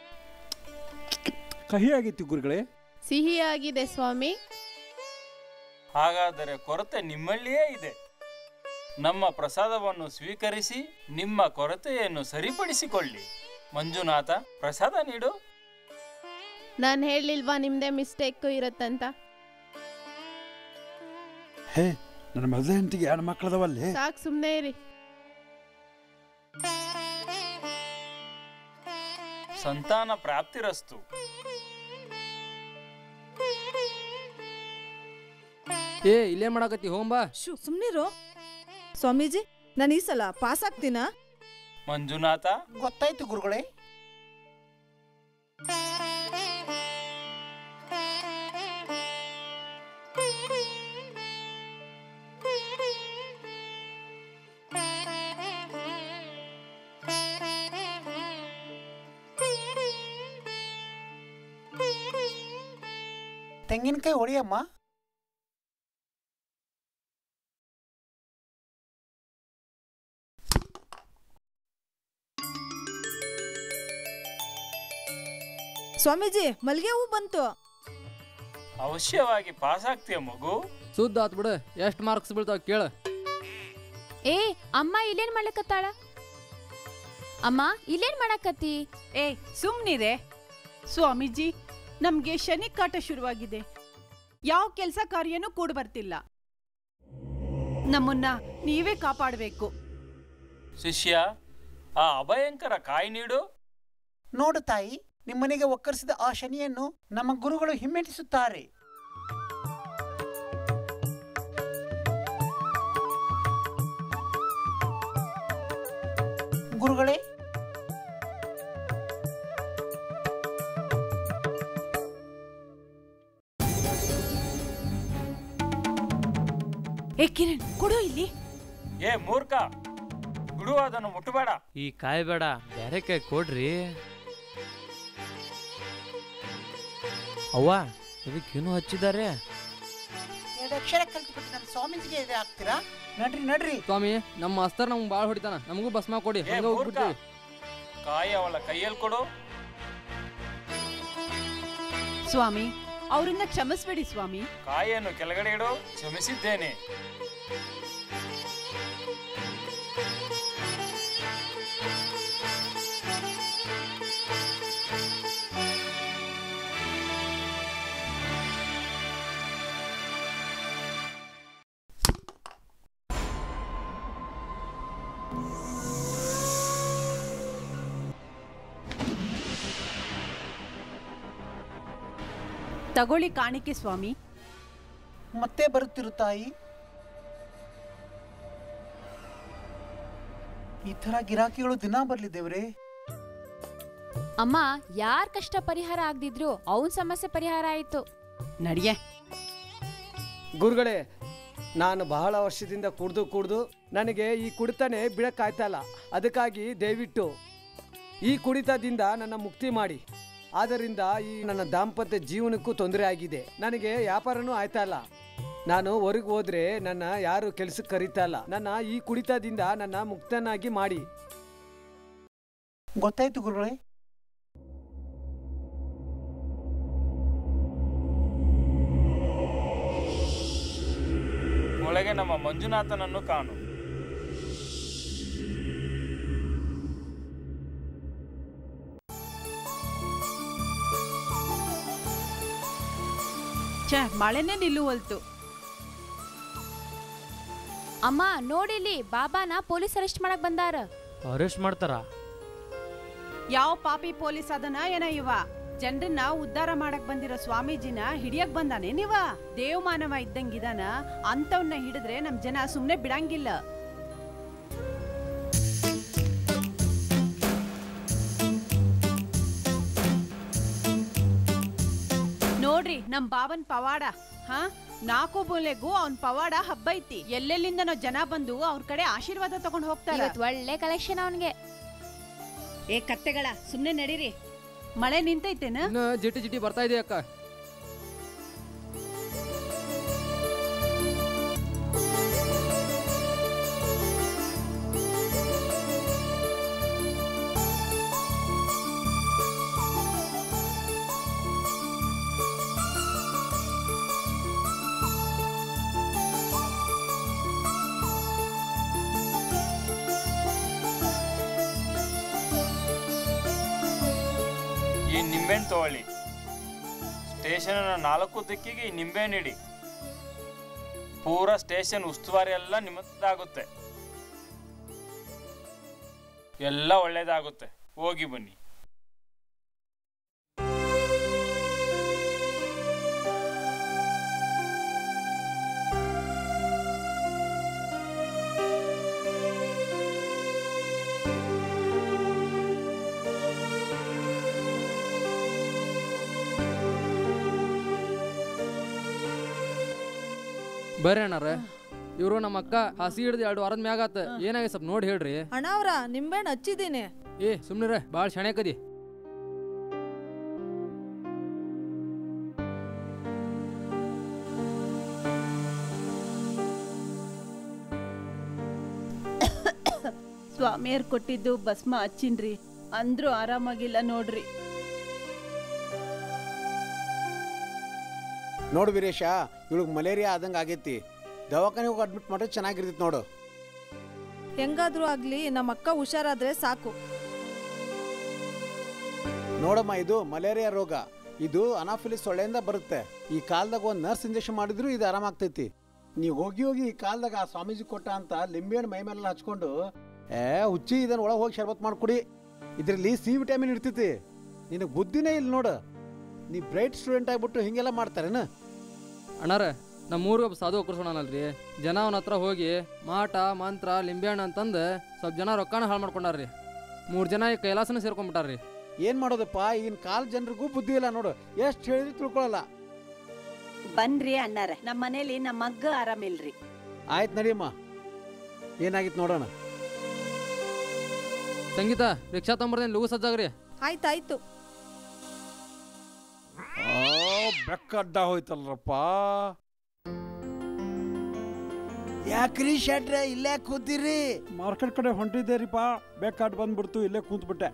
ಕಹಿ ಆಗೈತಿ ಗುರುಗಳೇ ಸಿಹಿಯಾಗಿದೆ ಸ್ವಾಮಿ ಹಾಗಾದರೆ ಕೊರತೆ ನಿಮ್ಮಲ್ಲಿಯೇ ಇದೆ ನಮ್ಮ ಪ್ರಸಾದವನ್ನು ಸ್ವೀಕರಿಸಿ ನಿಮ್ಮ ಕೊರತೆಯನ್ನು ಸರಿಪಡಿಸಿಕೊಳ್ಳಿ ಮಂಜುನಾಥ ಪ್ರಸಾದ ನೀಡು ನಾನು ಹೇಳಿಲ್ವಾ ನಿಮ್ದೇ ಮಿಸ್ಟೇಕ್ ಇರುತ್ತಂತ ಹೇ ನನ್ನ ಮೊದಲ ಹೆಂಡತಿಗೆ ಎರಡು ಮಕ್ಕಳದವಲ್ಲಿ ಸಾಕು ಸುಮ್ಮನೆ ಇರಿ ಸಂತಾನ ಪ್ರಾಪ್ತಿರಸ್ತು ಏ ಇಲ್ಲೇ ಮಾಡಾಕತ್ತಿ ಹೋಂಬಾ ಶು ಸುಮ್ನಿರು ಸ್ವಾಮೀಜಿ ನಾನು ಈ ಸಲ ಪಾಸ್ ಆಗ್ತೀನಾ ಮಂಜುನಾಥ ಗೊತ್ತಾಯ್ತು ಗುರುಗಳೇ ತೆಂಗಿನಕಾಯಿ ಹೊಡಿಯಮ್ಮ ಸ್ವಾಮೀಜಿ ಮಲ್ಲಿಗೆ ಹೂ ಬಂತು ಅವಶ್ಯವಾಗಿ ಪಾಸ್ ಆಗ್ತೀಯ ಮಗು ಸುದ್ದ ಆತ್ ಬಿಡು ಎಷ್ಟು ಮಾರ್ಕ್ಸ್ ಬೀಳ್ತಾವ ಕೇಳ ಏ ಅಮ್ಮ ಇಲ್ಲೇನ್ ಮಾಡ್ಲಕತ್ತಾಳ ಅಮ್ಮ ಇಲ್ಲೇನ್ ಮಾಡಕತ್ತಿ ಏ ಸುಮ್ನಿರೆ ಸ್ವಾಮೀಜಿ ನಮ್ಗೆ ಶನಿ ಕಾಟ ಶುರುವಾಗಿದೆ ಯಾವ ಕೆಲಸ ಕಾರ್ಯನೂ ಕೂಡ ಬರ್ತಿಲ್ಲ ನಮ್ಮನ್ನ ನೀವೇ ಕಾಪಾಡಬೇಕು ಶಿಷ್ಯ ಆ ಅಭಯಂಕರ ಕಾಯಿ ನೀಡು ನೋಡು ತಾಯಿ ನಿಮ್ಮನೆಗೆ ಒಕ್ಕರಿಸಿದ ಆ ಶನಿಯನ್ನು ನಮ್ಮ ಗುರುಗಳು ಹಿಮ್ಮೆಟ್ಟಿಸುತ್ತಾರೆ ಗುರುಗಳೇ ಏ ಕಿರಣ್ ಕೊಡು ಇಲ್ಲಿ ಏ ಮೂರ್ಖ ಬಿಡು ಅದನ್ನು ಮುಟ್ಟಬೇಡ ಈ ಕಾಯಿ ಬೇಡ ಬೇರೆ ಕಾಯಿ ಕೊಡ್ರಿ ಅವ್ವ ಇದಕ್ಕೇನು ಹಚ್ಚಿದ್ದಾರೆ ಎರಡು ಅಕ್ಷರ ಕಲ್ತ್ಬಿಟ್ಟು ನಮ್ಮ ಸ್ವಾಮೀಜಿಗೆ ಇದೆ ಹಾಕ್ತೀರಾ ನಡ್ರಿ ನಡ್ರಿ ಸ್ವಾಮಿ ನಮ್ಮ ಮಾಸ್ತರ್ ನಮ್ಗೆ ಭಾಳ ಹೊಡಿತಾನ ನಮಗೂ ಭಸ್ಮ ಕೊಡಿ ಏ ಹಂಗ ಮೂರ್ಖ ಹೋಗ್ಬಿಡ್ತೀವಿ ಕಾಯಿ ಅವಳ ಕೈಯಲ್ಲಿ ಕೊಡು ಸ್ವಾಮಿ ಅವರನ್ನ ಕ್ಷಮಿಸ್ಬೇಡಿ ಸ್ವಾಮಿ ಕಾಯಿಯನ್ನು ಕೆಳಗಡೆ ಇಡು ಕ್ಷಮಿಸಿದ್ದೇನೆ ತಗೊಳ್ಳಿ ಕಾಣಿಕೆ ಸ್ವಾಮಿ ಮತ್ತೆ ಬರುತ್ತಿರು ತಾಯಿ ಈ ತರ ಗಿರಾಕಿಗಳು ದಿನ ಬರ್ಲಿ ದೇವ್ರೆ ಅಮ್ಮ ಯಾರ್ ಕಷ್ಟ ಪರಿಹಾರ ಆಗದಿದ್ರು ಅವನ್ ಸಮಸ್ಯೆ ಪರಿಹಾರ ಆಯ್ತು ನಡಿಯೆ ಗುರುಗಳೇ ನಾನು ಬಹಳ ವರ್ಷದಿಂದ ಕುಡ್ದು ಕುಡ್ದು ನನಗೆ ಈ ಕುಡಿತನೇ ಬಿಡಕ್ಕಾಯ್ತಲ್ಲ ಅದಕ್ಕಾಗಿ ದಯವಿಟ್ಟು ಈ ಕುಡಿತದಿಂದ ನನ್ನ ಮುಕ್ತಿ ಮಾಡಿ ಆದ್ದರಿಂದ ಈ ನನ್ನ ದಾಂಪತ್ಯ ಜೀವನಕ್ಕೂ ತೊಂದರೆ ಆಗಿದೆ ನನಗೆ ವ್ಯಾಪಾರನೂ ಆಯ್ತಾ ಇಲ್ಲ ನಾನು ಹೊರಗೆ ಹೋದ್ರೆ ನನ್ನ ಯಾರು ಕೆಲ್ಸಕ್ಕೆ ಕರೀತಾ ಇಲ್ಲ ನನ್ನ ಈ ಕುಡಿತದಿಂದ ನನ್ನ ಮುಕ್ತನಾಗಿ ಮಾಡಿ ಗೊತ್ತಾಯ್ತು ಗುರುಗಳೇ ನಮ್ಮ ಮಂಜುನಾಥನನ್ನು ಕಾಣು ಛೇ ಮಳೆನೇ ನಿಲ್ಲುವಲ್ತು ಅಮ್ಮ ನೋಡಿಲಿ ಬಾಬಾನ ಪೊಲೀಸ್ ಅರೆಸ್ಟ್ ಮಾಡಕ್ ಬಂದಾರ ಅರೆಸ್ಟ್ ಮಾಡ್ತಾರ ಯಾವ ಪಾಪಿ ಪೊಲೀಸ್ ಅದನ ಏನ ಇವ ಜನರನ್ನ ಉದ್ಧಾರ ಮಾಡಕ್ ಬಂದಿರೋ ಸ್ವಾಮೀಜಿನ ಹಿಡಿಯಕ್ ಬಂದಾನೆ ನೀವ ದೇವಮಾನವ ಇದ್ದಂಗಿದಾನ ಅಂತವನ್ನ ಹಿಡಿದ್ರೆ ನಮ್ ಜನ ಸುಮ್ನೆ ಬಿಡಂಗಿಲ್ಲ ನೋಡ್ರಿ ನಮ್ ಬಾವನ್ ಪವಾಡ ಹಾ ನಾಲ್ಕು ಮೂಲೆಗೂ ಅವ್ನ್ ಪವಾಡ ಹಬ್ಬ ಐತಿ ಎಲ್ಲೆಲ್ಲಿಂದನೋ ಜನ ಬಂದು ಅವ್ರ ಕಡೆ ಆಶೀರ್ವಾದ ತಗೊಂಡ್ ಹೋಗ್ತಾರ ಇವತ್ ಒಳ್ಳೆ ಕಲೆಕ್ಷನ್ ಅವನ್ಗೆ ಏ ಕತ್ತೆಗಳ ಸುಮ್ನೆ ನಡೀರಿ ಮಳೆ ನಿಂತೈತೇನ ಇನ್ನು ಜಿಟಿ ಜಿಟಿ ಬರ್ತಾ ಇದೆ ಅಕ್ಕ ಈ ನಿಂಬೆಹಣ್ಣು ತಗೊಳ್ಳಿ ಸ್ಟೇಷನ್ ನಾಲ್ಕು ದಿಕ್ಕಿಗೆ ಈ ನಿಂಬೆಹಣ್ಣು ಇಡಿ ಪೂರಾ ಸ್ಟೇಷನ್ ಉಸ್ತುವಾರಿ ಎಲ್ಲ ನಿಮ್ಮದಾಗುತ್ತೆ ಎಲ್ಲ ಒಳ್ಳೇದಾಗುತ್ತೆ ಹೋಗಿ ಬನ್ನಿ ಬರ್ರಿ ಅಣ್ಣಾರ ಇವರು ನಮ್ಮ ಅಕ್ಕ ಹಸಿ ಹಿಡ್ದು ಎರಡು ವಾರದ ಮ್ಯಾಗಾತ ಏನಾಗಿ ಸ್ವಲ್ಪ ನೋಡಿ ಹೇಳ್ರಿ ಅಣ್ಣವ್ರ ನಿಂಬೆಹಣ್ಣು ಹಚ್ಚಿದ್ದೀನಿ ಏ ಸುಮ್ನಿರ ಭಾಳ ಶಣೆಕದಿ ಸ್ವಾಮಿಯರ್ ಕೊಟ್ಟಿದ್ದು ಭಸ್ಮ ಹಚ್ಚಿನ್ರಿ ಅಂದ್ರೂ ಆರಾಮಾಗಿಲ್ಲ ನೋಡ್ರಿ ನೋಡು ವೀರೇಶ ಇವಳಿಗೆ ಮಲೇರಿಯಾ ಆದಂಗೆ ಆಗೈತಿ ದವಾಖಾನೆ ಹೋಗಿ ಅಡ್ಮಿಟ್ ಮಾಡಿದ್ರೆ ಚೆನ್ನಾಗಿರ್ತೈತಿ ನೋಡು ಹೆಂಗಾದ್ರೂ ಆಗ್ಲಿ ನಮ್ಮ ಅಕ್ಕ ಹುಷಾರಾದ್ರೆ ಸಾಕು ನೋಡಮ್ಮ ಇದು ಮಲೇರಿಯಾ ರೋಗ ಇದು ಅನಾಫಿಲಿಸ್ ಸೊಳ್ಳೆಯಿಂದ ಬರುತ್ತೆ ಈ ಕಾಲದಾಗ ಒಂದು ನರ್ಸ್ ಇಂಜೆಕ್ಷನ್ ಮಾಡಿದ್ರು ಇದು ಆರಾಮಾಗ್ತೈತಿ ನೀವು ಹೋಗಿ ಹೋಗಿ ಈ ಕಾಲದಾಗ ಆ ಸ್ವಾಮೀಜಿ ಕೊಟ್ಟ ಅಂತ ಲಿಂಬೆಹಣ್ಣು ಮೈ ಮೇಲೆಲ್ಲ ಹಚ್ಕೊಂಡು ಏ ಹುಚ್ಚಿ ಇದನ್ನ ಒಳಗೆ ಹೋಗಿ ಶರ್ಬತ್ ಮಾಡ್ಕೊಡಿ ಇದರಲ್ಲಿ ಸಿ ವಿಟಮಿನ್ ಇರ್ತೈತಿ ನಿನಗೆ ಬುದ್ಧಿನೇ ಇಲ್ಲ ನೋಡು ನೀ ಬ್ರೈಟ್ ಸ್ಟೂಡೆಂಟ್ ಆಗ್ಬಿಟ್ಟು ಹಿಂಗೆಲ್ಲ ಮಾಡ್ತಾರೇನ ಅಣ್ಣಾರ ನಮ್ಮ ಊರಿಗೆ ಒಬ್ಬ ಸಾಧು ಒಕ್ಕರ್ಸೋಣಲ್ರಿ ಜನ ಅವನ ಹತ್ರ ಹೋಗಿ ಮಾಟ ಮಂತ್ರ ಲಿಂಬೆಹಣ್ಣು ಅಂತಂದು ಸ್ವಲ್ಪ ಜನ ರೊಕ್ಕನ ಹಾಳು ಮಾಡ್ಕೊಂಡಾರ್ರಿ ಮೂರು ಜನ ಈ ಕೈಲಾಸನ ಸೇರ್ಕೊಂಡ್ಬಿಟ್ಟಾರ್ರಿ ಏನ್ ಮಾಡೋದಪ್ಪ ಈಗಿನ ಕಾಲ ಜನರಿಗೂ ಬುದ್ಧಿ ಇಲ್ಲ ನೋಡು ಎಷ್ಟು ಹೇಳಿದ್ರು ತಿಳ್ಕೊಳಲ್ಲ ಬನ್ರಿ ಅಣ್ಣಾರ ನಮ್ಮ ಮನೇಲಿ ನಮ್ಮ ಮಗ್ಗ ಆರಾಮಿಲ್ರಿ ಆಯ್ತು ನಡಿಯಮ್ಮ ಏನಾಗಿತ್ತು ನೋಡೋಣ ಸಂಗೀತ ರಿಕ್ಷಾ ತೊಂಬರ್ದೇನು ಲಘು ಸಜ್ಜಾಗ್ರಿ ಆಯ್ತಾಯ್ತು ಬೆಕ್ಕಡ್ಡ ಹೋಯ್ತಲ್ರಪ್ಪ ಯಾಕ್ರಿ ಶೆಟ್ರೆ ಇಲ್ಲೇ ಕೂತಿರಿ ಮಾರ್ಕೆಟ್ ಕಡೆ ಹೊಂಟಿದ್ದೇರಿಪ್ಪ ಬೇಕಾಟ್ ಬಂದ್ಬಿಡ್ತು ಇಲ್ಲೇ ಕೂತ್ಬಿಟ್ಟೆ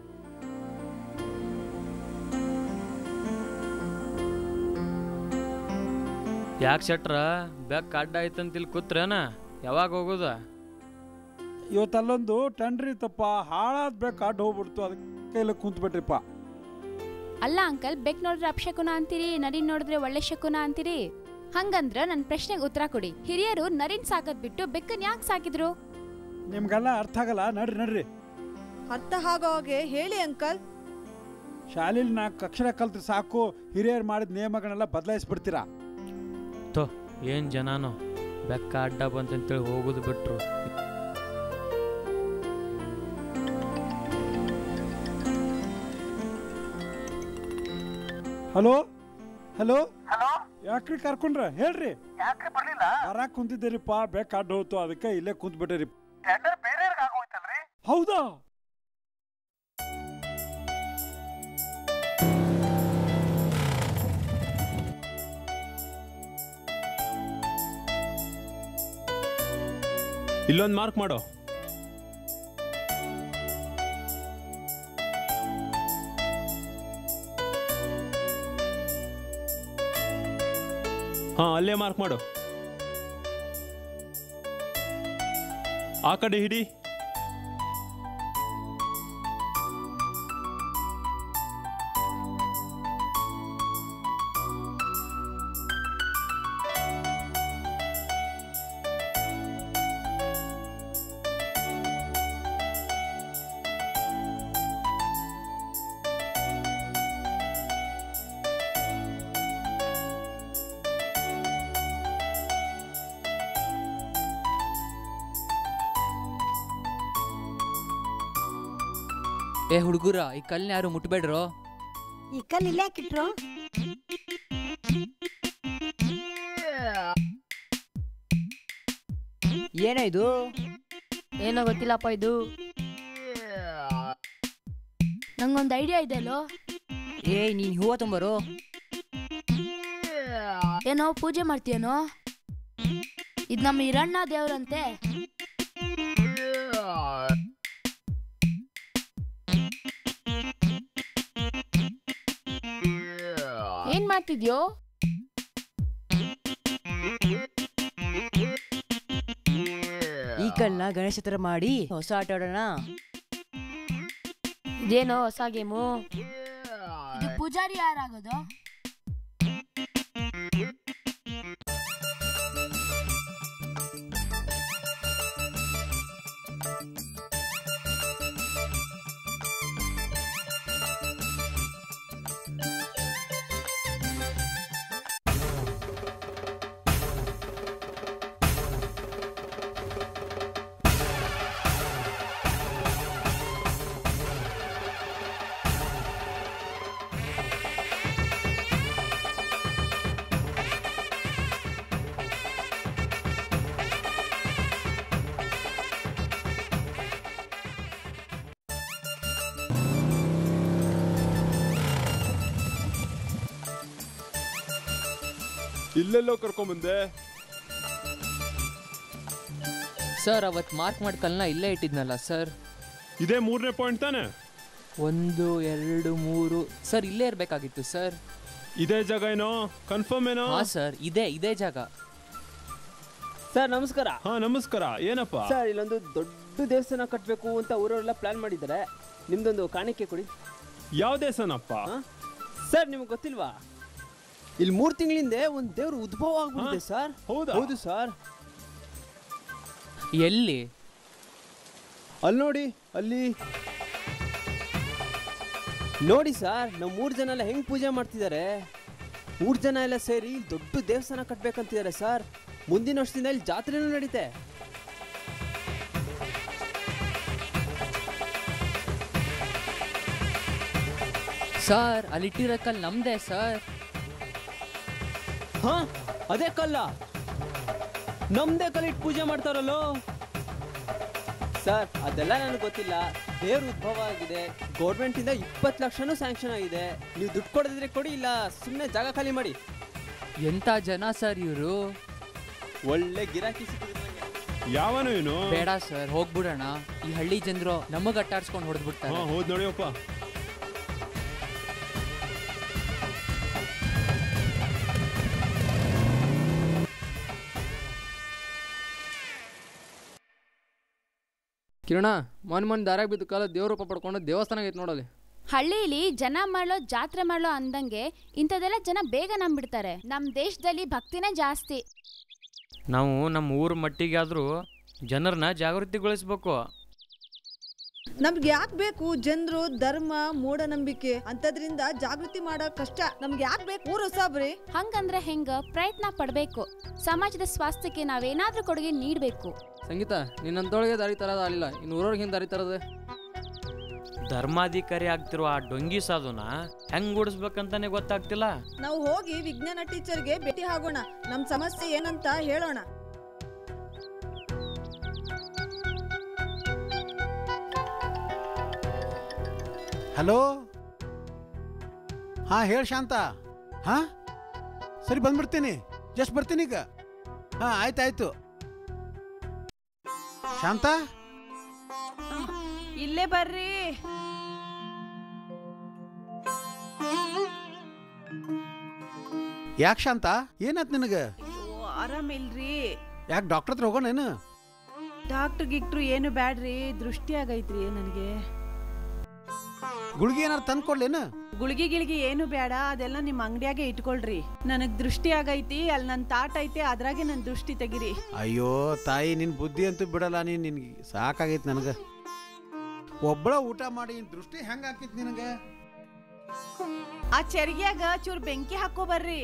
ಯಾಕೆ ಶೆಟ್ರ ಬೆಕ್ಕ ಅಡ್ಡ ಐತಂತ ಇಲ್ಲಿ ಕೂತ್ರೇನ ಯಾವಾಗ ಹೋಗುದ ಇವತ್ತಲ್ಲೊಂದು ಟೆಂಡ್ರಿ ತಪ್ಪ ಹಾಳಾದ ಬೇಕು ಅಡ್ಡ ಹೋಗ್ಬಿಡ್ತು ಅದಕ್ಕೆ ಇಲ್ಲೇ ಕೂತ್ಬಿಟ್ರಿಪ್ಪ ಅಲ್ಲ ಅಂಕಲ್ ಬೆಕ್ ನೋಡಿದ್ರೆ ಅಪಶಕುನ ಅಂತೀರಿ ನರಿನ್ ನೋಡಿದ್ರೆ ಒಳ್ಳೆ ಶಕುನ ಅಂತೀರಿ ಹಂಗಂದ್ರ ನನ್ನ ಪ್ರಶ್ನೆಗೆ ಉತ್ತರ ಕೊಡಿ ಹಿರಿಯರು ನರಿನ್ ಸಾಕದ್ ಬಿಟ್ಟು ಬೆಕ್ಕನ್ ಯಾಕೆ ಸಾಕಿದ್ರು ನಿಮ್ಗೆಲ್ಲ ಅರ್ಥ ಆಗಲ್ಲ ನಡ್ರಿ ನಡ್ರಿ ಅರ್ಥ ಆಗೋ ಹಾಗೆ ಹೇಳಿ ಅಂಕಲ್ ಶಾಲೆಲಿ ನಾಲ್ಕು ಅಕ್ಷರ ಕಲ್ತ್ರೆ ಸಾಕು ಹಿರಿಯರು ಮಾಡಿದ ನಿಯಮಗಳನ್ನೆಲ್ಲ ಬದಲಾಯಿಸ್ಬಿಡ್ತೀರಾ ತೋ ಏನು ಜನನೋ ಬೆಕ್ಕ ಅಡ್ಡ ಬಂತಂತೇಳಿ ಹೋಗುದು ಬಿಟ್ರು ಹಲೋ ಹಲೋ ಯಾಕ್ರಿ ಕರ್ಕೊಂಡ್ರ ಹೇಳ್ರಿ ಬರಾಕ್ ಕುಂತಿದ್ದೀರಿಪ್ಪ ಬೇಕು ಅಡ್ಡ ಹೋಯ್ತು ಅದಕ್ಕೆ ಇಲ್ಲೇ ಕುಂತ್ಬಿಟ್ಟಿರಿ ಹೌದಾ ಇಲ್ಲೊಂದು ಮಾರ್ಕ್ ಮಾಡೋ ಹಾ ಅಲ್ಲೇ ಮಾರ್ಕ್ ಮಾಡು ಆ ಕಡೆ ಹಿಡಿ ಏ ಹುಡುಗರ ಈ ಕಲ್ನ ಯಾರು ಮುಟ್ಬೇಡ್ರೋ ಈ ಕಲ್ಲು ಇಲ್ಲೇ ಹಾಕಿಟ್ರು ಏನೋ ಇದು ಏನೋ ಗೊತ್ತಿಲ್ಲಪ್ಪ ಇದು ನಂಗೊಂದು ಐಡಿಯಾ ಇದೆ ಅಲ್ಲೋ ಏಯ್ ನೀನ್ ಹೂವ ತುಂಬರು ಏನೋ ಪೂಜೆ ಮಾಡ್ತೀಯನೋ ಇದು ನಮ್ಮ ಹಿರಣ್ಣ ದೇವ್ರಂತೆ ಏನ್ ಮಾಡ್ತಿದ್ಯೋ ಈ ಕಲ್ನ ಗಣೇಶ ಹತ್ರ ಮಾಡಿ ಹೊಸ ಆಟ ಆಡೋಣ ಇದೇನೋ ಹೊಸ ಗೇಮು ಇದು ಪೂಜಾರಿ ಯಾರಾಗೋದು ಇಲ್ಲೆಲ್ಲೋ ಕರ್ಕೊಂಬಂದೆ ಸರ್ ಅವತ್ತು ಮಾರ್ಕ್ ಮಾಡಿ ಕಲ್ನ ಇಲ್ಲೇ ಇಟ್ಟಿದ್ನಲ್ಲ ಸರ್ ಇದೇ ಮೂರನೇ ಪಾಯಿಂಟ್ ತಾನೆ ಒಂದು ಎರಡು ಮೂರು ಸರ್ ಇಲ್ಲೇ ಇರಬೇಕಾಗಿತ್ತು ಸರ್ ಇದೇ ಜಾಗ ಏನೋ ಕನ್ಫರ್ಮ್ ಏನೋ ಹಾ ಸರ್ ಇದೇ ಇದೇ ಜಾಗ ಸರ್ ನಮಸ್ಕಾರ ಹಾ ನಮಸ್ಕಾರ ಏನಪ್ಪ ಸರ್ ಇಲ್ಲೊಂದು ದೊಡ್ಡ ದೇವಸ್ಥಾನ ಕಟ್ಟಬೇಕು ಅಂತ ಊರವರೆಲ್ಲ ಪ್ಲಾನ್ ಮಾಡಿದ್ದಾರೆ ನಿಮ್ದೊಂದು ಕಾಣಿಕೆ ಕೊಡಿ ಯಾವ ದೇವಸ್ಥಾನಪ್ಪ ಸರ್ ನಿಮ್ಗೆ ಗೊತ್ತಿಲ್ವಾ ಇಲ್ಲಿ ಮೂರು ತಿಂಗಳಿಂದ ಒಂದು ದೇವ್ರ ಉದ್ಭವ ಆಗ್ಬಿಟ್ಟಿದೆ ಸರ್ ಹೌದಾ ಹೌದು ಸರ್ ಎಲ್ಲಿ ಅಲ್ಲಿ ನೋಡಿ ಅಲ್ಲಿ ನೋಡಿ ಸರ್ ನಾವು ಮೂರು ಜನ ಎಲ್ಲ ಹೆಂಗ್ ಪೂಜೆ ಮಾಡ್ತಿದ್ದಾರೆ ಮೂರು ಜನ ಎಲ್ಲ ಸೇರಿ ಇಲ್ಲಿ ದೊಡ್ಡ ದೇವಸ್ಥಾನ ಕಟ್ಬೇಕಂತಿದ್ದಾರೆ ಸರ್ ಮುಂದಿನ ವರ್ಷದಿಂದ ಇಲ್ಲಿ ಜಾತ್ರೆನೂ ನಡೀತೆ ಸರ್ ಅಲ್ಲಿಟ್ಟಿರೋ ಕಲ್ ನಮ್ದೇ ಸರ್ ಹಾ ಅದೇ ಕಲ್ಲ ನಮ್ದೇ ಕಲ್ಲಿಟ್ಟು ಪೂಜೆ ಮಾಡ್ತಾರಲ್ಲೋ ಸರ್ ಅದೆಲ್ಲ ನನಗೆ ಗೊತ್ತಿಲ್ಲ ದೇವ್ರ ಉದ್ಭವ ಆಗಿದೆ ಗೌರ್ಮೆಂಟ್ ಇಂದ ಇಪ್ಪತ್ತು ಲಕ್ಷನೂ ಸ್ಯಾಂಕ್ಷನ್ ಆಗಿದೆ ನೀವು ದುಡ್ಡು ಕೊಡದಿದ್ರೆ ಕೊಡಿ ಇಲ್ಲ ಸುಮ್ಮನೆ ಜಾಗ ಖಾಲಿ ಮಾಡಿ ಎಂತ ಜನ ಸರ್ ಇವರು ಒಳ್ಳೆ ಗಿರಾಕಿ ಸಿಕ್ಕಿದೆ ಯಾವನು ಏನು ಬೇಡ ಸರ್ ಹೋಗ್ಬಿಡೋಣ ಈ ಹಳ್ಳಿ ಜನರು ನಮಗ್ ಅಟ್ಟಾಡ್ಸ್ಕೊಂಡು ಹಾ ಹೊಡೆದ್ಬಿಡ್ತಾರೆ ಹೋದ್ ನೋಡಿಯಪ್ಪ ಕಿರಣ ಮೊನ್ ಮೊನ್ ದಾರಾಗ ಬಿದ್ದ ಕಾಲ ದೇವ್ರ ರೂಪ ಪಡ್ಕೊಂಡು ದೇವಸ್ಥಾನ ಐತೆ ನೋಡಲ್ಲಿ ಹಳ್ಳಿಲಿ ಜನ ಮಾಡೋ ಜಾತ್ರೆ ಮಾಡೋ ಅಂದಂಗೆ ಇಂಥದೆಲ್ಲ ಜನ ಬೇಗ ನಂಬಿಡ್ತಾರೆ ನಮ್ಮ ದೇಶದಲ್ಲಿ ಭಕ್ತಿನೇ ಜಾಸ್ತಿ ನಾವು ನಮ್ಮ ಊರ ಮಟ್ಟಿಗಾದರೂ ಜನರನ್ನ ಜಾಗೃತಿಗೊಳಿಸ್ಬೇಕು ನಮ್ಗೆ ಯಾಕೆ ಬೇಕು ಜನರು ಧರ್ಮ ಮೂಢನಂಬಿಕೆ ಅಂತದ್ರಿಂದ ಜಾಗೃತಿ ಮಾಡೋ ಕಷ್ಟ ನಮ್ಗೆ ಯಾಕೆ ಬೇಕು ಊರು ಸಾಬ್ರಿ ಹಂಗಂದ್ರೆ ಹೆಂಗ ಪ್ರಯತ್ನ ಪಡ್ಬೇಕು ಸಮಾಜದ ಸ್ವಾಸ್ಥ್ಯಕ್ಕೆ ನಾವೇನಾದ್ರೂ ಕೊಡುಗೆ ನೀಡಬೇಕು ಸಂಗೀತ ನಿನ್ನಂತೊಳಗೆ ದಾರಿ ತರೋದು ಆಗಲಿಲ್ಲ ಇನ್ನು ಊರವ್ರಿಗೆ ಹಿಂಗೆ ದಾರಿ ತರೋದೆ ಧರ್ಮಾಧಿಕಾರಿ ಆಗ್ತಿರೋ ಆ ಡೊಂಗಿ ಸಾಧುನ ಹೆಂಗ್ ಓಡಿಸ್ಬೇಕಂತಾನೆ ಗೊತ್ತಾಗ್ತಿಲ್ಲ ನಾವು ಹೋಗಿ ವಿಜ್ಞಾನ ಟೀಚರ್ಗೆ ಭೇಟಿ ಆಗೋಣ ನಮ್ ಸಮಸ್ಯೆ ಏನಂತ ಹೇಳೋಣ ಹಲೋ ಹಾಂ ಹೇಳಿ ಶಾಂತ ಹಾಂ ಸರಿ ಬಂದ್ಬಿಡ್ತೀನಿ ಜಸ್ಟ್ ಬರ್ತೀನಿ ಈಗ ಹಾಂ ಆಯ್ತು ಆಯ್ತು ಶಾಂತ ಇಲ್ಲೇ ಬರ್ರಿ ಯಾಕೆ ಶಾಂತ ಏನಾಯ್ತು ನಿನಗೆ ಆರಾಮಿಲ್ರಿ ಯಾಕೆ ಡಾಕ್ಟರ್ ಹತ್ರ ಹೋಗೋಣೇನು ಡಾಕ್ಟ್ರ್ ಗಿಕ್ಟ್ರು ಏನು ಬ್ಯಾಡ್ರಿ ದೃಷ್ಟಿ ಆಗೈತ್ರಿ ನನಗೆ ಗುಳಿಗೆ ಏನಾರು ತಂದು ಕೊಡ್ಲೇನು ಗುಳಿಗೆ ಗಿಳಿಗೆ ಏನು ಬೇಡ ಅದೆಲ್ಲ ನಿಮ್ಮ ಅಂಗಡಿಯಾಗೆ ಇಟ್ಕೊಳ್ರಿ ನನಗ್ ದೃಷ್ಟಿ ಆಗೈತಿ ಅಲ್ಲಿ ನನ್ನ ತಾಟ ಐತೆ ಅದ್ರಾಗೆ ನನ್ನ ದೃಷ್ಟಿ ತೆಗಿರಿ ಅಯ್ಯೋ ತಾಯಿ ನಿನ್ ಬುದ್ಧಿ ಅಂತೂ ಬಿಡಲ್ಲ ನೀನ್ ನಿನ್ಗೆ ಸಾಕಾಗೈತಿ ನನಗೆ ಒಬ್ಬಳ ಊಟ ಮಾಡಿ ಇನ್ ದೃಷ್ಟಿ ಹೆಂಗ್ ಹಾಕಿತ್ ನಿನಗೆ ಆ ಚರಿಗ್ಯಾಗ ಚೂರ್ ಬೆಂಕಿ ಹಾಕೋ ಬರ್ರಿ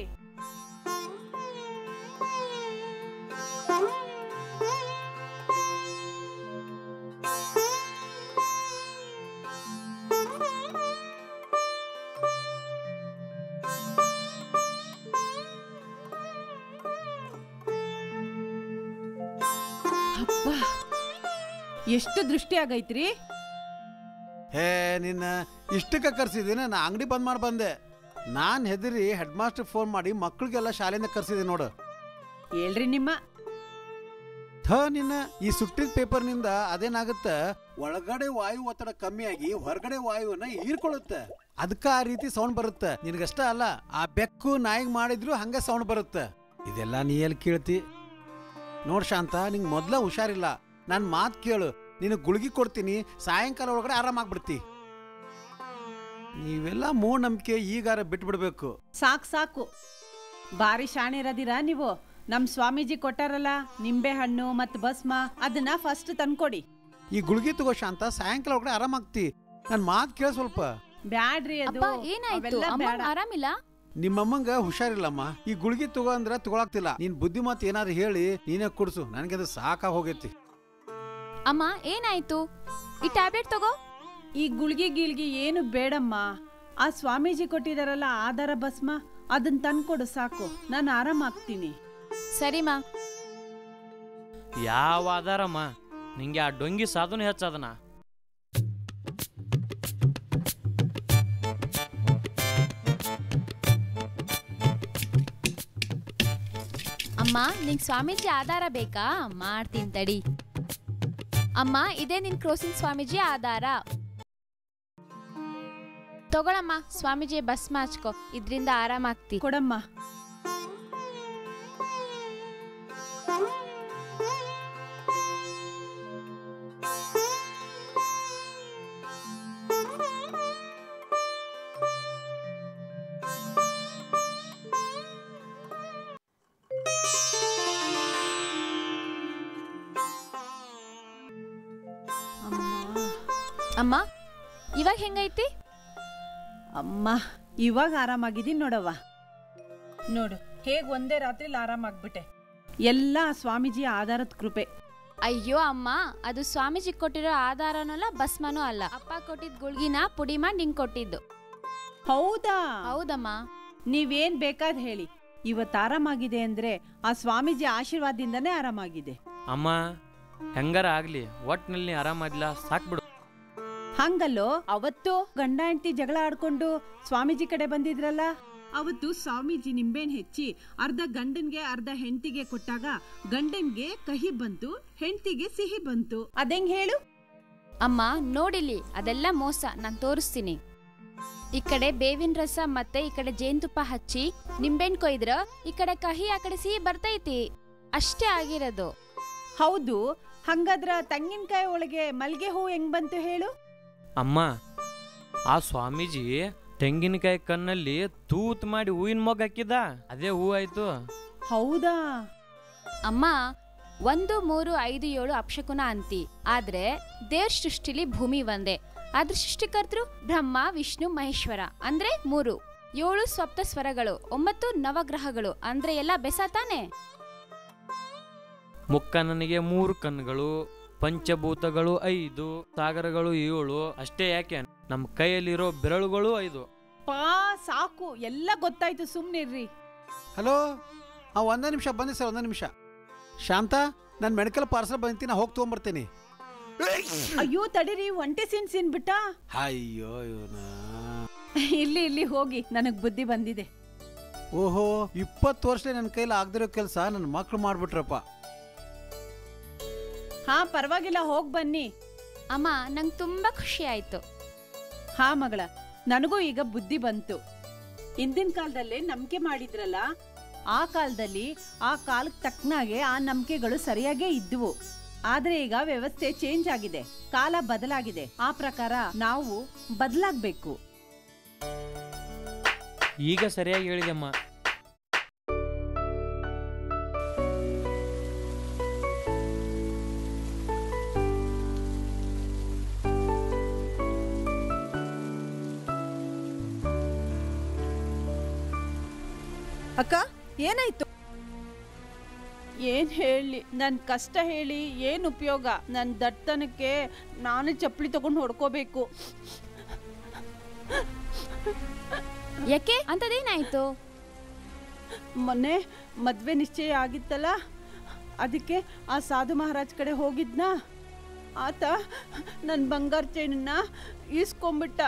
ಅಬ್ಬಾ, ಎಷ್ಟು ದೃಷ್ಟಿ ಆಗೈತ್ರಿ ಹೇ ನಿನ್ನ ಇಷ್ಟಕ್ಕೆ ಕರ್ಸಿದ್ದೀನಿ ನಾ ಅಂಗಡಿ ಬಂದ್ ಮಾಡಿ ಬಂದೆ ನಾನು ಹೆದರಿ ಹೆಡ್ ಮಾಸ್ಟರ್ ಫೋನ್ ಮಾಡಿ ಮಕ್ಳಿಗೆಲ್ಲ ಶಾಲೆಯಿಂದ ಕರ್ಸಿದೆ ನೋಡು ಹೇಳ್ರಿ ನಿಮ್ಮ ಥ ನಿನ್ನ ಈ ಸುಟ್ಟಿದ ಪೇಪರ್ನಿಂದ ಅದೇನಾಗುತ್ತೆ ಒಳಗಡೆ ವಾಯು ಒತ್ತಡ ಕಮ್ಮಿಯಾಗಿ ಹೊರಗಡೆ ವಾಯುವನ್ನ ಹೀರ್ಕೊಳ್ಳುತ್ತೆ ಅದಕ್ಕೆ ಆ ರೀತಿ ಸೌಂಡ್ ಬರುತ್ತೆ ನಿನಗಷ್ಟ ಅಲ್ಲ ಆ ಬೆಕ್ಕು ನಾಯಿಗೆ ಮಾಡಿದ್ರು ಹಂಗೆ ಸೌಂಡ್ ಬರುತ್ತೆ ಇದೆಲ್ಲ ನೀ ಎಲ್ಲಿ ಕೇಳ್ತಿ ನೋಡ್ ಶಾಂತ ನಿಂಗೆ ಮೊದ್ಲ ಹುಷಾರಿಲ್ಲ ನನ್ನ ಮಾತು ಕೇಳು ನಿನಗೆ ಗುಳಿಗೆ ಕೊಡ್ತೀನಿ ಸಾಯಂಕಾಲ ಒಳಗಡೆ ಆರಾಮಾಗ್ಬಿಡ್ತಿ ನೀವೆಲ್ಲ ಮೂಢನಂಬಿಕೆ ಈಗಾರ ಬಿಟ್ಬಿಡ್ಬೇಕು ಸಾಕು ಸಾಕು ಬಾರಿ ಶಾಣಿರದಿರಾ ನೀವು ನಮ್ ಸ್ವಾಮೀಜಿ ಕೊಟ್ಟಾರಲ್ಲ ನಿಂಬೆ ಹಣ್ಣು ಮತ್ ಭಸ್ಮ ಅದನ್ನ ಫಸ್ಟ್ ತಂದ್ಕೊಡಿ ಈ ಗುಳಿಗೆ ತಗೋ ಶಾಂತ ಸಾಯಂಕಾಲ ಒಳಗಡೆ ಆರಾಮಾಗ್ತಿ ನನ್ನ ಮಾತು ಕೇಳ ಸ್ವಲ್ಪ ಬ್ಯಾಡ್ರಿ ಅದು ಅಪ್ಪ ಏನಾಯ್ತು ಅವೆಲ್ಲ ಅಮ್ಮ ಬ್ಯಾಡ. ಆರಾಮಿಲ್ಲ ನಿಮ್ಮಮ್ಮಂಗ ಹುಷಾರಿಲ್ಲಮ್ಮ ಈ ಗುಳಿಗೆ ತಗೋ ಅಂದ್ರೆ ತಗೊಳಕ್ತಿಲ್ಲ ನೀನ್ ಬುದ್ಧಿ ಮಾತು ಏನಾದ್ರು ಹೇಳಿ ನೀನೇ ಕುಡ್ಸು ನನಗೆ ಅದು ಸಾಕಾಗಿ ಹೋಗೈತಿ ಅಮ್ಮ ಏನಾಯ್ತು ಈ ಟ್ಯಾಬ್ಲೆಟ್ ತಗೋ ಈ ಗುಳ್ಗಿ ಗಿಳ್ಗಿ ಏನು ಬೇಡಮ್ಮ ಆ ಸ್ವಾಮೀಜಿ ಕೊಟ್ಟಿದಾರಲ್ಲ ಆಧಾರ ಭಸ್ಮ ಅದನ್ನ ತಂದ್ಕೊಡು ಸಾಕು ನಾನು ಆರಾಮಾಗ್ತೀನಿ ಸರಿಮಾ ಯಾವ ಆಧಾರಮ್ಮ ನಿಂಗೆ ಆ ಡೊಂಗಿ ಸಾಧನ ಹೆಚ್ಚದನ ಅಮ್ಮ ನಿಂಗ್ ಸ್ವಾಮೀಜಿ ಆಧಾರ ಬೇಕಾ ಮಾಡ್ತೀನಿ ತಡಿ ಅಮ್ಮ ಇದೇ ನಿನ್ ಕ್ರೋಸಿನ್ ಸ್ವಾಮೀಜಿ ಆಧಾರ ತಗೊಳಮ್ಮ ಸ್ವಾಮೀಜಿ ಭಸ್ಮ ಹಚ್ಕೋ ಇದ್ರಿಂದ ಆರಾಮಾಗ್ತಿ ಕೊಡಮ್ಮ ಅಮ್ಮ ಇವಾಗ ಹೆಂಗೈತಿ ಅಮ್ಮ ಇವಾಗ ಆರಾಮಾಗಿದ್ದೀನಿ ನೋಡವ್ವ ನೋಡು ಹೇಗ್ ಒಂದೇ ರಾತ್ರಿಲಿ ಆರಾಮಾಗ್ಬಿಟ್ಟೆ ಎಲ್ಲ ಆ ಸ್ವಾಮೀಜಿ ಆಧಾರದ ಕೃಪೆ ಅಯ್ಯೋ ಅಮ್ಮ ಅದು ಸ್ವಾಮೀಜಿ ಕೊಟ್ಟಿರೋ ಆಧಾರನೂ ಅಲ್ಲ ಭಸ್ಮನೂ ಅಲ್ಲ ಅಪ್ಪ ಕೊಟ್ಟಿದ್ ಗುಳ್ಗಿನ ಪುಡಿ ಮಾಡಿ ನಿಂಗ್ ಕೊಟ್ಟಿದ್ದು ಹೌದಾ ಹೌದಮ್ಮ ನೀವೇನ್ ಬೇಕಾದ್ ಹೇಳಿ ಇವತ್ತು ಆರಾಮಾಗಿದೆ ಅಂದ್ರೆ ಆ ಸ್ವಾಮೀಜಿ ಆಶೀರ್ವಾದದಿಂದನೇ ಆರಾಮಾಗಿದೆ ಅಮ್ಮ ಹೆಂಗಾರ ಆಗ್ಲಿ ಒಟ್ನಲ್ಲಿ ಆರಾಮಾಗಿಲ್ಲ ಸಾಕ್ಬಿಡು ಹಂಗಲ್ಲೋ ಅವತ್ತು ಗಂಡ ಹೆಂಡತಿ ಜಗಳ ಆಡ್ಕೊಂಡು ಸ್ವಾಮೀಜಿ ಕಡೆ ಬಂದಿದ್ರಲ್ಲ ಅವತ್ತು ಸ್ವಾಮೀಜಿ ನಿಂಬೆಹಣ್ಣು ಹೆಚ್ಚಿ ಅರ್ಧ ಗಂಡನ್ಗೆ ಅರ್ಧ ಹೆಂಡತಿಗೆ ಕೊಟ್ಟಾಗ ಗಂಡನ್ಗೆ ಕಹಿ ಬಂತು ಹೆಂಡತಿಗೆ ಸಿಹಿ ಬಂತು ಅದೆಂಗ್ ಹೇಳು ಅಮ್ಮ ನೋಡಿಲಿ ಅದೆಲ್ಲ ಮೋಸ ನಾನ್ ತೋರಿಸ್ತೀನಿ ಈ ಕಡೆ ಬೇವಿನ ರಸ ಮತ್ತೆ ಈ ಕಡೆ ಜೇನುತುಪ್ಪ ಹಚ್ಚಿ ನಿಂಬೆಹಣ್ಣು ಕೊಯ್ದ್ರ ಈ ಕಡೆ ಕಹಿ ಆ ಕಡೆ ಸಿಹಿ ಬರ್ತೈತಿ ಅಷ್ಟೇ ಆಗಿರೋದು ಹೌದು ಹಂಗಾದ್ರ ತೆಂಗಿನಕಾಯಿ ಒಳಗೆ ಮಲ್ಗೆ ಹೂ ಹೆಂಗ್ ಬಂತು ಹೇಳು ಅಮ್ಮ ಆ ಸ್ವಾಮೀಜಿ ತೆಂಗಿನಕಾಯಿ ಕಣ್ಣಲ್ಲಿ ತೂತ್ ಮಾಡಿ ಹೂವಿನ ಮೊಗ್ಗು ಹಾಕಿದ ಅದೇ ಹೂ ಆಯ್ತು ಹೌದಾ ಅಮ್ಮ ಒಂದು ಮೂರು ಐದು ಏಳು ಅಪ್ಶಕುನ ಅಂತಿ ಆದ್ರೆ ದೇವ್ರ ಸೃಷ್ಟಿಲಿ ಭೂಮಿ ಒಂದೇ ಅದ್ರ ಸೃಷ್ಟಿಕರ್ತರು ಬ್ರಹ್ಮ ವಿಷ್ಣು ಮಹೇಶ್ವರ ಅಂದ್ರೆ ಮೂರು ಏಳು ಸಪ್ತ ಸ್ವರಗಳು ಒಂಬತ್ತು ನವಗ್ರಹಗಳು ಅಂದ್ರೆ ಎಲ್ಲ ಬೆಸ ತಾನೆ ಮುಕ್ಕಣ್ಣನಿಗೆ ಮೂರು ಕಣ್ಣುಗಳು ಪಂಚಭೂತಗಳು ಐದು ಸಾಗರಗಳು ಏಳು ಅಷ್ಟೇ ಯಾಕೆ ನಮ್ಮ ಕೈಯಲ್ಲಿರೋ ಬೆರಳುಗಳು ಐದು ಪಾ ಸಾಕು ಎಲ್ಲ ಗೊತ್ತಾಯ್ತು ಸುಮ್ನಿರ್ರಿ ಹಲೋ ಆ ಒಂದೇ ನಿಮಿಷ ಬಂದೆ ಸರ್ ಒಂದೇ ನಿಮಿಷ ಶಾಂತ ನಾನು ಮೆಡಿಕಲ್ ಪಾರ್ಸಲ್ ಬಂದಿದ್ದೀನಿ ನಾ ಹೋಗಿ ತೊಗೊಂಬರ್ತೀನಿ ಅಯ್ಯೋ ತಡೀರಿ ಒಂಟೆ ಸಿನ್ ಸಿನ್ ಬಿಟ್ಟ ಅಯ್ಯೋ ಇವನ ಇಲ್ಲಿ ಇಲ್ಲಿ ಹೋಗಿ ನನಗ್ ಬುದ್ಧಿ ಬಂದಿದೆ ಓಹೋ ಇಪ್ಪತ್ತು ವರ್ಷ ನನ್ನ ಕೈಲಿ ಆಗದಿರೋ ಕೆಲಸ ನನ್ನ ಮಕ್ಳು ಮಾಡ್ಬಿಟ್ರಪ್ಪ ಹಾ ಪರವಾಗಿಲ್ಲ ಹೋಗ್ ಬನ್ನಿ ಅಮ್ಮ ನಂಗೆ ತುಂಬಾ ಖುಷಿ ಆಯ್ತು ಹಾ ಮಗಳ ನನಗೂ ಈಗ ಬುದ್ಧಿ ಬಂತು ಹಿಂದಿನ ಕಾಲದಲ್ಲೇ ನಂಬಿಕೆ ಮಾಡಿದ್ರಲ್ಲ ಆ ಕಾಲದಲ್ಲಿ ಆ ಕಾಲಕ್ಕೆ ತಕ್ಕನಾಗೆ ಆ ನಂಬಿಕೆಗಳು ಸರಿಯಾಗೇ ಇದ್ವು ಆದ್ರೆ ಈಗ ವ್ಯವಸ್ಥೆ ಚೇಂಜ್ ಆಗಿದೆ ಕಾಲ ಬದಲಾಗಿದೆ ಆ ಪ್ರಕಾರ ನಾವು ಬದಲಾಗ್ಬೇಕು ಈಗ ಸರಿಯಾಗಿ ಹೇಳಿದೆಮ್ಮ ಅಕ್ಕ ಏನಾಯ್ತು ಏನ್ ಹೇಳಿ ನನ್ ಕಷ್ಟ ಹೇಳಿ ಏನ್ ಉಪಯೋಗ ನನ್ ದಟ್ಟತನಕ್ಕೆ ನಾನೇ ಚಪ್ಪಲಿ ತಗೊಂಡು ಹೊಡ್ಕೋಬೇಕು ಯಾಕೆ ಅಂತದೇನಾಯ್ತು ಮೊನ್ನೆ ಮದ್ವೆ ನಿಶ್ಚಯ ಆಗಿತ್ತಲ್ಲ ಅದಕ್ಕೆ ಆ ಸಾಧು ಮಹಾರಾಜ್ ಕಡೆ ಹೋಗಿದ್ನ ಆತ ನನ್ನ ಬಂಗಾರ ಚೈನನ್ನ ಈಸ್ಕೊಂಬಿಟ್ಟ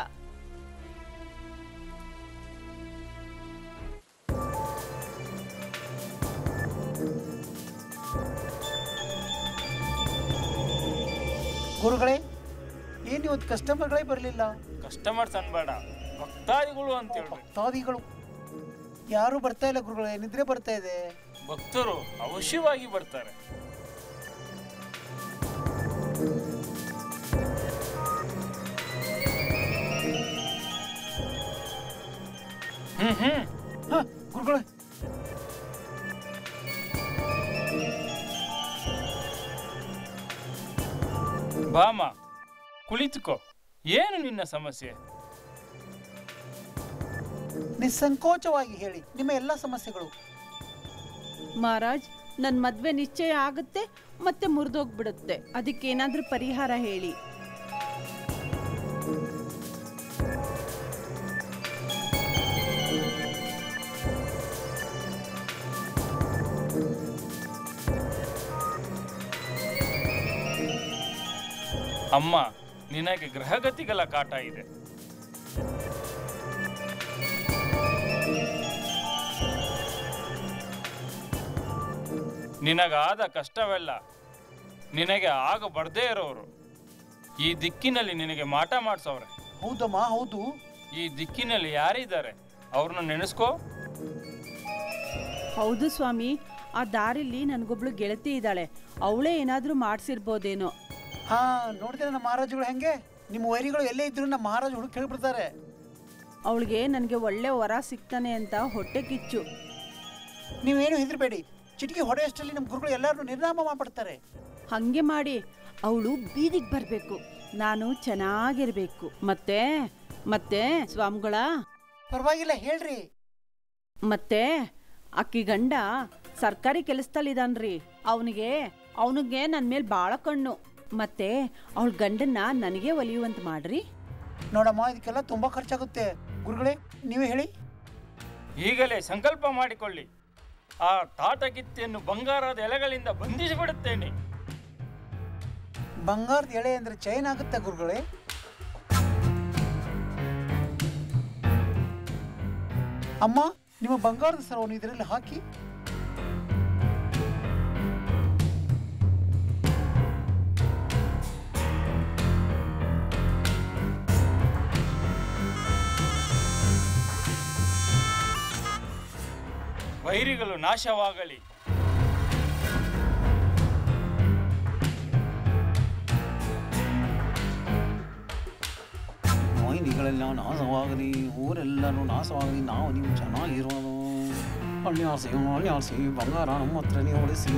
ಗುರುಗಳೇ ಏನು ಇವತ್ತು ಕಸ್ಟಮರ್ಗಳೇ ಬರಲಿಲ್ಲ ಕಸ್ಟಮರ್ಸ್ ಅನ್ಬೇಡ ಭಕ್ತಾದಿಗಳು ಅಂತ ಹೇಳ್ಬೇಕು ಭಕ್ತಾದಿಗಳು ಯಾರು ಬರ್ತಾ ಇಲ್ಲ ಗುರುಗಳೇ ನಿದ್ರೆ ಬರ್ತಾ ಇದೆ ಭಕ್ತರು ಅವಶ್ಯವಾಗಿ ಬರ್ತಾರೆ ಹ್ಮ್ ಹ್ಮ್ ಹ, ಗುರುಗಳೇ ಬಾಮ ಕುಳಿತುಕೋ ಏನು ನಿನ್ನ ಸಮಸ್ಯೆ ನಿಸ್ಸಂಕೋಚವಾಗಿ ಹೇಳಿ ನಿಮ್ಮ ಎಲ್ಲ ಸಮಸ್ಯೆಗಳು ಮಹಾರಾಜ್ ನನ್ನ ಮದ್ವೆ ನಿಶ್ಚಯ ಆಗುತ್ತೆ ಮತ್ತೆ ಮುರಿದೋಗ್ಬಿಡುತ್ತೆ ಅದಕ್ಕೇನಾದ್ರೂ ಪರಿಹಾರ ಹೇಳಿ ಅಮ್ಮ ನಿನಗೆ ಗ್ರಹಗತಿಗಳ ಕಾಟ ಇದೆ ನಿನಗಾದ ಕಷ್ಟವೆಲ್ಲ ನಿನಗೆ ಆಗ ಬರ್ದೇ ಇರೋರು ಈ ದಿಕ್ಕಿನಲ್ಲಿ ನಿನಗೆ ಮಾಟ ಮಾಡಿಸೋವ್ರೆ ಹೌದಮ್ಮ ಹೌದು ಈ ದಿಕ್ಕಿನಲ್ಲಿ ಯಾರಿದ್ದಾರೆ ಅವ್ರನ್ನ ನೆನೆಸ್ಕೋ ಹೌದು ಸ್ವಾಮಿ ಆ ದಾರಿಲಿ ನನಗೊಬ್ಳು ಗೆಳತಿ ಇದ್ದಾಳೆ ಅವಳೇ ಏನಾದ್ರೂ ಮಾಡ್ಸಿರ್ಬೋದೇನೋ ಹಾ ನೋಡ್ತೀರ ನಮ್ಮ ಮಹಾರಾಜಗಳು ಹೆಂಗೆ ನಿಮ್ಮ ವೈರಿಗಳು ಎಲ್ಲೇ ಇದ್ರು ನಮ್ಮ ಮಹಾರಾಜ ಹುಡುಕ್ ಕೇಳ್ಬಿಡ್ತಾರೆ ಅವಳಿಗೆ ನನಗೆ ಒಳ್ಳೆ ವರ ಸಿಗ್ತಾನೆ ಅಂತ ಹೊಟ್ಟೆ ಕಿಚ್ಚು ನೀವೇನು ಹೆದರ್ಬೇಡಿ ಚಿಟಿಕೆ ಹೊಡೆಯಷ್ಟರಲ್ಲಿ ನಮ್ಮ ಗುರುಗಳು ಎಲ್ಲರೂ ನಿರ್ನಾಮ ಮಾಡ್ಬಿಡ್ತಾರೆ ಹಂಗೆ ಮಾಡಿ ಅವಳು ಬೀದಿಗೆ ಬರಬೇಕು ನಾನು ಚೆನ್ನಾಗಿರ್ಬೇಕು ಮತ್ತೆ ಮತ್ತೆ ಸ್ವಾಮಿಗಳ ಪರವಾಗಿಲ್ಲ ಹೇಳ್ರಿ ಮತ್ತೆ ಅಕ್ಕಿ ಗಂಡ ಸರ್ಕಾರಿ ಕೆಲಸದಲ್ಲಿದ್ದಾನ್ರಿ ಅವನಿಗೆ ಅವನಿಗೆ ನನ್ನ ಮೇಲೆ ಭಾಳ ಕಣ್ಣು ಮತ್ತೆ ಅವಳ ಗಂಡನ್ನ ನನಗೆ ಒಲಿಯುವಂತ ಮಾಡ್ರಿ ನೋಡಮ್ಮ ಇದಕ್ಕೆಲ್ಲ ತುಂಬಾ ಖರ್ಚಾಗುತ್ತೆ ಗುರುಗಳೇ ನೀವೇ ಹೇಳಿ ಈಗಲೇ ಸಂಕಲ್ಪ ಮಾಡಿಕೊಳ್ಳಿ ಆ ತಾಟಗಿತ್ತೆಯನ್ನು ಬಂಗಾರದ ಎಲೆಗಳಿಂದ ಬಂಧಿಸಿಬಿಡುತ್ತೇನೆ ಬಂಗಾರದ ಎಳೆ ಅಂದ್ರೆ ಚೈನ್ ಆಗುತ್ತೆ ಗುರುಗಳೇ ಅಮ್ಮ ನಿಮ್ಮ ಬಂಗಾರದ ಸರವನ್ನು ಇದರಲ್ಲಿ ಹಾಕಿ ವೈರಿಗಳು ನಾಶವಾಗಲಿ ವೈನಿಗಳೆಲ್ಲ ನಾಶವಾಗಲಿ ಊರೆಲ್ಲರೂ ನಾಶವಾಗಲಿ ನಾವು ನೀವು ಚೆನ್ನಾಗಿರೋದು ಅಳ್ಯಾಸಿ ಅಳ್ಯಾಸಿ ಬಂಗಾರ ನಮ್ಮ ಹತ್ರ ನೀವು ಉಳಿಸಿ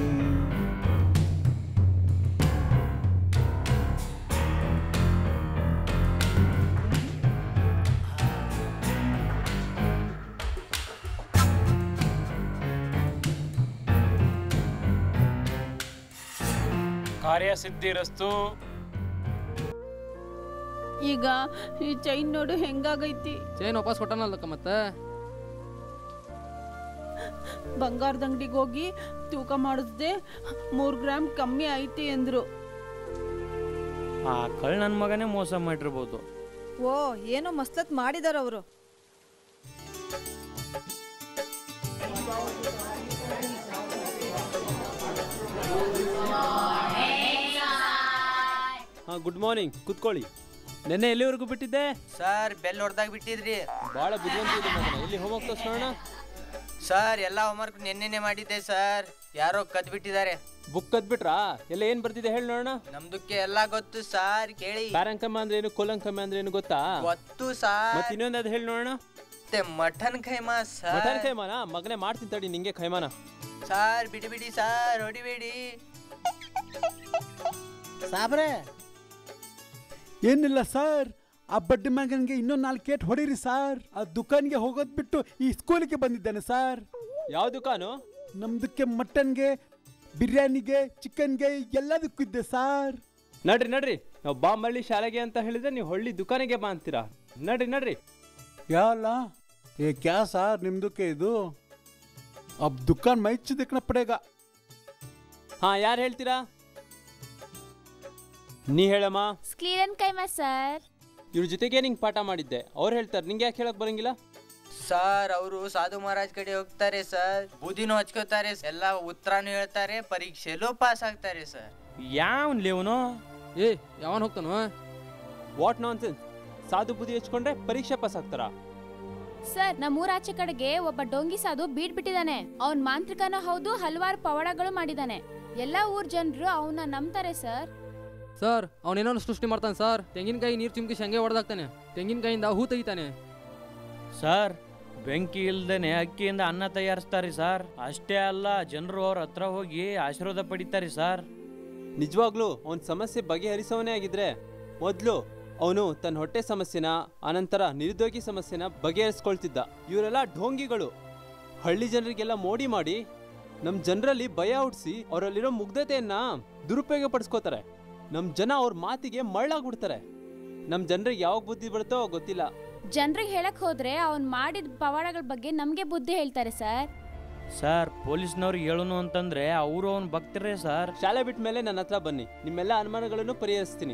ಕಾರ್ಯಸಿದ್ಧಿರಸ್ತು ಈಗ ಈ ಚೈನ್ ನೋಡು ಹೆಂಗಾಗೈತಿ ಚೈನ್ ವಾಪಸ್ ಕೊಟ್ಟನಲ್ಲಕ್ಕ ಮತ್ತೆ ಬಂಗಾರದ ಅಂಗಡಿಗೆ ಹೋಗಿ ತೂಕ ಮಾಡಿಸ್ದೆ ಮೂರು ಗ್ರಾಮ್ ಕಮ್ಮಿ ಐತಿ ಅಂದ್ರು ಆ ಕಳ್ ನನ್ನ ಮಗನೇ ಮೋಸ ಮಾಡಿರ್ಬೋದು ಓ ಏನೋ ಮಸ್ಲತ್ ಮಾಡಿದಾರ ಅವರು ಹಾಂ ಗುಡ್ ಮಾರ್ನಿಂಗ್ ಕುತ್ಕೊಳ್ಳಿ ನೆನ್ನೆ ಎಲ್ಲಿವರೆಗೂ ಬಿಟ್ಟಿದ್ದೆ ಸರ್ ಬೆಲ್ ಹೊಡೆದಾಗ ಬಿಟ್ಟಿದ್ರಿ ಭಾಳ ಬುದ್ಧಿವಂತ ಇದೆ ಮಗನ ಎಲ್ಲಿ ಹೋಮ್ವರ್ಕ್ ತೋರಿಸೋಣ ಸರ್ ಎಲ್ಲ ಹೋಮ್ವರ್ಕ್ ನಿನ್ನೆನೆ ಮಾಡಿದ್ದೆ ಸರ್ ಯಾರೋ ಕದ್ಬಿಟ್ಟಿದ್ದಾರೆ ಬುಕ್ ಕದ್ಬಿಟ್ರಾ ಎಲ್ಲ ಏನ್ ಬರ್ತಿದೆ ಹೇಳಿ ನೋಡೋಣ ನಮ್ದಕ್ಕೆ ಎಲ್ಲ ಗೊತ್ತು ಸಾರ್ ಕೇಳಿ ಪ್ಯಾರಂಕಮ್ಮ ಅಂದ್ರೆ ಏನು ಕೋಲಂಕಮ್ಮ ಅಂದ್ರೆ ಏನು ಗೊತ್ತಾ ಗೊತ್ತು ಸಾರ್ ಮತ್ತೆ ಇನ್ನೊಂದು ಅದು ಹೇಳಿ ನೋಡೋಣ ಮತ್ತೆ ಮಟನ್ ಖೈಮಾ ಮಟನ್ ಸಾರ್ ಖೈಮಾನ ಮಗನೇ ಮಾಡ್ತೀನಿ ತಡಿ ನಿಂಗೆ ಖೈಮಾನ ಸಾರ್ ಬಿಡಿ ಬಿಡಿ ಸಾರ್ ಹೊಡಿಬೇಡಿ ಸಾಬ್ರೆ ಏನಿಲ್ಲ ಸರ್ ಆ ಬಡ್ಡಿ ಮಗನಿಗೆ ಇನ್ನೊಂದು ನಾಲ್ಕು ಕೇಟ್ ಹೊಡೀರಿ ಸರ್ ಆ ದುಕಾನ್ಗೆ ಹೋಗೋದ್ ಬಿಟ್ಟು ಈ ಸ್ಕೂಲಿಗೆ ಬಂದಿದ್ದಾನೆ ಸರ್ ಯಾವ ದುಕಾನು ನಮ್ದಕ್ಕೆ ಮಟನ್ಗೆ ಬಿರಿಯಾನಿಗೆ ಚಿಕನ್ಗೆ ಎಲ್ಲದಕ್ಕೂ ಇದ್ದೆ ಸರ್ ನಡ್ರಿ ನಡ್ರಿ ನಾವು ಬಾಂಬಳ್ಳಿ ಶಾಲೆಗೆ ಅಂತ ಹೇಳಿದ್ರೆ ನೀವು ಹಳ್ಳಿ ದುಕಾನಿಗೆ ಬಾ ಅಂತೀರಾ ನಡ್ರಿ ನಡ್ರಿ ಯಾವಲ್ಲ ಏ ಕ್ಯಾ ಸರ್ ನಿಮ್ದಕ್ಕೆ ಇದು अब दुकान मैं ही देखना पड़ेगा ಹಾ ಯಾರು ಹೇಳ್ತೀರಾ ನೀ ಹೇಳಮ್ಮ ಸ್ಕ್ಲೀರನ್ ಕೈಮಾ ಸರ್ ಇವ್ರ ಜೊತೆಗೆ ನಿಂಗೆ ಪಾಠ ಮಾಡಿದ್ದೆ ಅವ್ರು ಹೇಳ್ತಾರೆ ನಿಂಗೆ ಯಾಕೆ ಹೇಳಕ್ ಬರಂಗಿಲ್ಲ ಸರ್ ಅವರು ಸಾಧು ಮಹಾರಾಜ್ ಕಡೆ ಹೋಗ್ತಾರೆ ಸರ್ ಬುದ್ಧಿನೂ ಹಚ್ಕೋತಾರೆ ಎಲ್ಲ ಉತ್ತರನು ಹೇಳ್ತಾರೆ ಪರೀಕ್ಷೆಲೂ ಪಾಸ್ ಆಗ್ತಾರೆ ಸರ್ ಯಾವನ್ ಲೇವನು ಏ ಯಾವನ್ ಹೋಗ್ತಾನೋ ವಾಟ್ ನಾನ್ ಸೆನ್ಸ್ ಸಾಧು ಬುದ್ಧಿ ಹಚ್ಕೊಂಡ್ರೆ ಪರೀಕ್ಷೆ ಪಾಸ್ ಆಗ್ತಾರಾ ಸರ್ ನಮ್ಮೂರಾಚೆ ಕಡೆಗೆ ಒಬ್ಬ ಡೊಂಗಿ ಸಾಧು ಬೀಡ್ ಬಿಟ್ಟಿದ್ದಾನೆ ಅವನ್ ಮಾಂತ್ರಿಕನೂ ಹೌದು ಹಲವಾರು ಪವಾಡಗಳು ಮಾಡಿದಾನೆ ಎಲ್ಲಾ ಊರ್ ಜನರು ಅವನ್ನ ನಂಬ್ತಾರೆ ಸರ್ ಸರ್ ಅವನೇನೋ ಸೃಷ್ಟಿ ಮಾಡ್ತಾನೆ ಸರ್ ತೆಂಗಿನಕಾಯಿ ನೀರು ಚಿಮ್ಕಿ ಶಂಗೆ ಹೊಡೆದಾಕ್ತಾನೆ ತೆಂಗಿನಕಾಯಿಂದ ಹೂ ತೆಗಿತಾನೆ ಸರ್ ಬೆಂಕಿ ಇಲ್ದೇನೆ ಅಕ್ಕಿಯಿಂದ ಅನ್ನ ತಯಾರಿಸ್ತಾರೆ ಸರ್ ಅಷ್ಟೇ ಅಲ್ಲ ಜನರು ಅವ್ರ ಹತ್ರ ಹೋಗಿ ಆಶೀರ್ವಾದ ಪಡಿತಾರೆ ಸರ್ ನಿಜವಾಗ್ಲೂ ಅವನ ಸಮಸ್ಯೆ ಬಗೆಹರಿಸೋನೇ ಆಗಿದ್ರೆ ಮೊದಲು ಅವನು ತನ್ನ ಹೊಟ್ಟೆ ಸಮಸ್ಯೆನ ಅನಂತರ ನಿರುದ್ಯೋಗಿ ಸಮಸ್ಯೆನ ಬಗೆಹರಿಸ್ಕೊಳ್ತಿದ್ದ ಇವರೆಲ್ಲ ಢೋಂಗಿಗಳು ಹಳ್ಳಿ ಜನರಿಗೆಲ್ಲ ಮೋಡಿ ಮಾಡಿ ನಮ್ಮ ಜನರಲ್ಲಿ ಭಯ ಹುಟ್ಟಿಸಿ ಅವರಲ್ಲಿರೋ ಮುಗ್ಧತೆಯನ್ನ ದುರುಪಯೋಗ ಪಡಿಸ್ಕೋತಾರೆ ನಮ್ಮ ಜನ ಅವ್ರ ಮಾತಿಗೆ ಮಳ್ಳಾಗ್ಬಿಡ್ತಾರೆ ನಮ್ಮ ಜನರಿಗೆ ಯಾವಾಗ ಬುದ್ಧಿ ಬರುತ್ತೋ ಗೊತ್ತಿಲ್ಲ ಜನರಿಗೆ ಹೇಳಕ್ ಹೋದ್ರೆ ಅವ್ನ್ ಮಾಡಿದ ಪವಾಡಗಳ ಬಗ್ಗೆ ನಮ್ಗೆ ಬುದ್ಧಿ ಹೇಳ್ತಾರೆ ಸರ್ ಸರ್ ಪೊಲೀಸ್ನವ್ರಿಗೆ ಹೇಳೋನು ಅಂತಂದ್ರೆ ಅವರು ಅವ್ನ ಭಕ್ತರೇ ಸರ್ ಶಾಲೆ ಬಿಟ್ಟ ಮೇಲೆ ನನ್ನ ಹತ್ರ ಬನ್ನಿ ನಿಮ್ಮೆಲ್ಲ ಅನುಮಾನಗಳನ್ನು ಪರಿಹರಿಸ್ತೀನಿ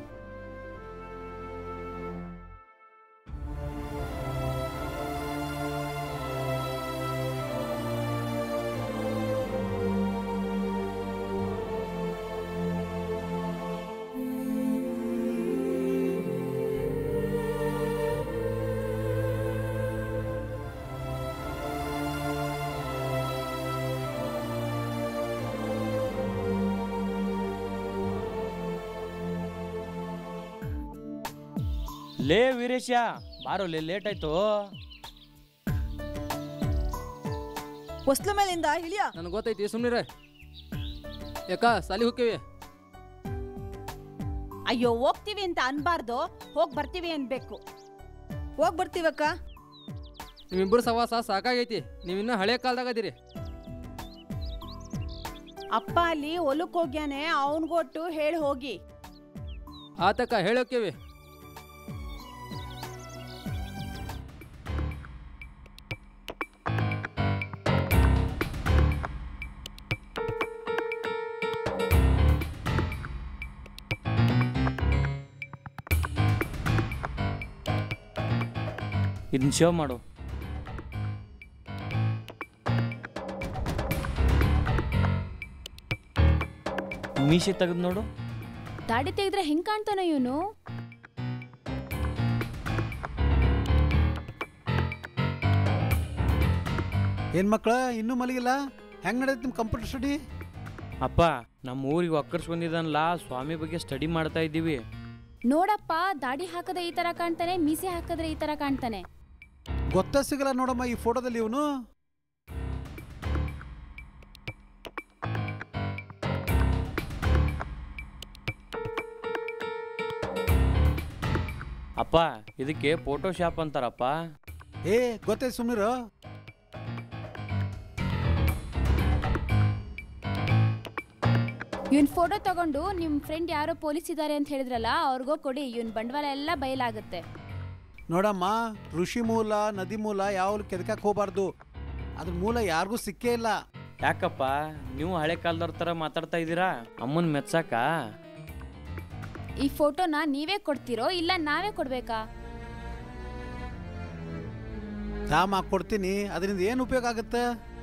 ಲೇ ವೀರೇಶ ಬಾರೋ ಲೇ ಲೇಟ್ ಆಯ್ತು ಹೊಸ್ಲ ಮೇಲಿಂದ ಇಳಿಯ ನನಗೆ ಗೊತ್ತೈತಿ ಸುಮ್ಮನಿರೆ ಯಾಕ ಸಾಲಿ ಹೋಕ್ಕೇವಿ ಅಯ್ಯೋ ಹೋಗ್ತೀವಿ ಅಂತ ಅನ್ಬಾರ್ದು ಹೋಗ್ ಬರ್ತೀವಿ ಅನ್ಬೇಕು ಹೋಗ್ ಬರ್ತೀವಕ್ಕ ನಿಮ್ಮಿಬ್ಬರು ಸವಾಸ ಸಾಕಾಗೈತಿ ನೀವಿನ್ನ ಹಳೆ ಕಾಲದಾಗ ಅದೀರಿ ಅಪ್ಪ ಅಲ್ಲಿ ಹೊಲಕ್ ಹೋಗ್ಯಾನೆ ಅವನ್ಗೊಟ್ಟು ಹೇಳಿ ಹೋಗಿ ಆತಕ್ಕ ಹೇಳೋಕ್ಕೇವಿ ಇದನ್ನ ಶೋ ಮಾಡು ಮೀಸೆ ತೆಗೆದು ನೋಡು ದಾಡಿ ತೆಗೆದ್ರೆ ಹೆಂಗ್ ಕಾಣ್ತಾನ ಇವನು ಏನ್ ಮಕ್ಕಳ ಇನ್ನೂ ಮಲಗಿಲ್ಲ ಹೆಂಗ್ ನಡೆಯುತ್ತೆ ನಿಮ್ಮ ಕಂಪ್ಯೂಟರ್ ಸ್ಟಡಿ ಅಪ್ಪ ನಮ್ಮ ಊರಿಗೆ ಒಕ್ಕರ್ಸ್ ಬಂದಿದ್ದಾನಲ್ಲ ಸ್ವಾಮಿ ಬಗ್ಗೆ ಸ್ಟಡಿ ಮಾಡ್ತಾ ಇದ್ದೀವಿ ನೋಡಪ್ಪ ದಾಡಿ ಹಾಕದ್ರೆ ಈ ತರ ಕಾಣ್ತಾನೆ ಮೀಸೆ ಹಾಕಿದ್ರೆ ಈ ತರ ಕಾಣ್ತಾನೆ ಗೊತ್ತ ಸಿಗಲ್ಲ ನೋಡಮ್ಮ ಈ ಫೋಟೋದಲ್ಲಿ ಇವನು ಅಪ್ಪ ಇದಕ್ಕೆ ಫೋಟೋಶಾಪ್ ಅಂತಾರಪ್ಪ ಏ ಗೊತ್ತೈತೆ ಸುಮ್ಮನಿರು ಇವನ್ ಫೋಟೋ ತಗೊಂಡು ನಿಮ್ ಫ್ರೆಂಡ್ ಯಾರೋ ಪೊಲೀಸ್ ಇದ್ದಾರೆ ಅಂತ ಹೇಳಿದ್ರಲ್ಲ ಅವ್ರಿಗೋ ಕೊಡಿ ಇವನ್ ಬಂಡವಾಳ ಎಲ್ಲ ಬಯಲಾಗುತ್ತೆ ನೋಡಮ್ಮ ಋಷಿ ಮೂಲ ನದಿ ಮೂಲ ಯಾವಾಗಲೂ ಕೆದಕಕ್ಕೆ ಹೋಗ್ಬಾರ್ದು ಅದ್ರ ಮೂಲ ಯಾರಿಗೂ ಸಿಕ್ಕೇ ಇಲ್ಲ ಯಾಕಪ್ಪ ನೀವು ಹಳೆ ಕಾಲದವ್ರ ಥರ ಮಾತಾಡ್ತಾ ಇದ್ದೀರಾ ಅಮ್ಮನ್ ಮೆಚ್ಚಾಕ ಈ ಫೋಟೋನ ನೀವೇ ಕೊಡ್ತೀರೋ ಇಲ್ಲ ನಾವೇ ಕೊಡ್ಬೇಕಾ ದಾಮ ಕೊಡ್ತೀನಿ ಅದರಿಂದ ಏನು ಉಪಯೋಗ ಆಗುತ್ತೆ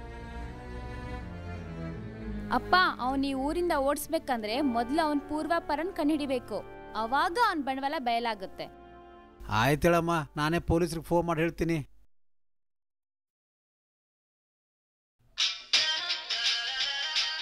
ಅಪ್ಪ ಅವನ್ ಈ ಊರಿಂದ ಓಡಿಸ್ಬೇಕಂದ್ರೆ ಮೊದ್ಲು ಅವನ್ ಪೂರ್ವಾಪರನ್ ಕಂಡುಹಿಡಿಬೇಕು ಅವಾಗ ಅವನ್ ಬಂಡವಾಳ ಬಯಲಾಗುತ್ತೆ ಆಯ್ತೇಳಮ್ಮ ನಾನೇ ಪೊಲೀಸ್ರಿಗೆ ಫೋನ್ ಮಾಡಿ ಹೇಳ್ತೀನಿ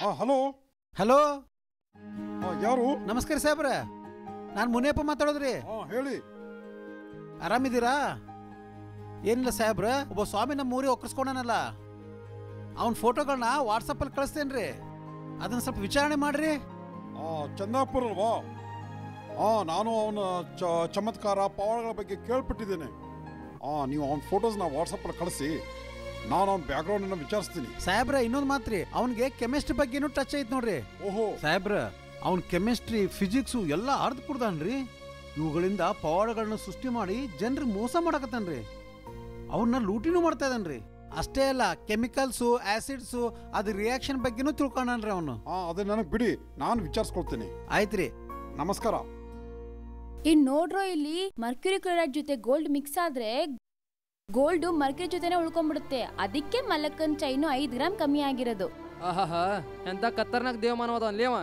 ಹಲೋ ಹಲೋ ಯಾರು ನಮಸ್ಕಾರ ಸಾಹೇಬ್ರ ನಾನು ಮುನಿಯಪ್ಪ ಮಾತಾಡೋದ್ರಿ ಹೇಳಿ ಆರಾಮಿದ್ದೀರಾ ಏನಿಲ್ಲ ಸಾಹೇಬ್ರ ಒಬ್ಬ ಸ್ವಾಮಿ ನಮ್ಮ ಊರಿಗೆ ಒಕ್ಕರ್ಸ್ಕೊಂಡನಲ್ಲ ಅವನ ಫೋಟೋಗಳನ್ನ ವಾಟ್ಸಪ್ಪಲ್ಲಿ ಕಳಿಸ್ತೇನ್ರಿ ಅದನ್ನ ಸ್ವಲ್ಪ ವಿಚಾರಣೆ ಮಾಡ್ರಿ ಆ ಚಂದಾಪುರ ಅಲ್ವಾ ಆ ನಾನು ಅವನ ಚ ಚಮತ್ಕಾರ ಪವಾಡಗಳ ಬಗ್ಗೆ ಕೇಳ್ಪಟ್ಟಿದ್ದೇನೆ ಆ ನೀವು ಅವನ ಫೋಟೋಸ್ನ ವಾಟ್ಸಪ್ಪಲ್ಲಿ ಕಳಿಸಿ ನಾನು ಅವನ ಬ್ಯಾಕ್ಗ್ರೌಂಡನ್ನು ವಿಚಾರಿಸ್ತೀನಿ ಸಾಹೇಬ್ರ ಇನ್ನೊಂದು ಮಾತ್ರಿ ಅವನಿಗೆ ಕೆಮಿಸ್ಟ್ರಿ ಬಗ್ಗೆನೂ ಟಚ್ ಐತ್ ನೋಡ್ರಿ ಓಹೋ ಸಾಹೇಬ್ರ ಅವ್ನ ಕೆಮಿಸ್ಟ್ರಿ ಫಿಸಿಕ್ಸು ಎಲ್ಲ ಅರ್ಧ ಕುಡ್ದಾನ್ರಿ ಇವುಗಳಿಂದ ಪವಾಡಗಳನ್ನ ಸೃಷ್ಟಿ ಮಾಡಿ ಜನರಿಗೆ ಮೋಸ ಮಾಡಕತ್ತಾನ್ರಿ ಅವನ್ನ ಲೂಟಿನೂ ಮಾಡ್ತಾ ಇದ್ದಾನ್ರಿ ಅಷ್ಟೇ ಅಲ್ಲ ಕೆಮಿಕಲ್ಸು ಆಸಿಡ್ಸು ಅದ್ರ ರಿಯಾಕ್ಷನ್ ಬಗ್ಗೆನೂ ತಿಳ್ಕೊಂಡನ್ರಿ ಅವನು ಆ ಅದೇ ನನಗೆ ಬಿಡಿ ನಾನು ವಿಚಾರಿಸ್ಕೊಳ್ತೀನಿ ಆಯ್ತ್ರಿ ನಮಸ್ಕಾರ ಇನ್ ನೋಡ್ರೋ ಇಲ್ಲಿ ಮರ್ಕ್ಯುರಿ ಕ್ಲೋರೈಡ್ ಜೊತೆ ಗೋಲ್ಡ್ ಮಿಕ್ಸ್ ಆದ್ರೆ ಗೋಲ್ಡ್ ಮರ್ಕ್ಯುರಿ ಜೊತೆನೆ ಉಳ್ಕೊಂಡ್ಬಿಡುತ್ತೆ ಅದಕ್ಕೆ ಮಲಕನ್ ಚೈನು ಐದ್ ಗ್ರಾಮ್ ಕಮ್ಮಿ ಆಗಿರೋದು ಆಹಾಹಾ ಎಂತ ಖತರ್ನಾಕ್ ದೇವಮಾನವಾದ ಅನ್ಲೇವ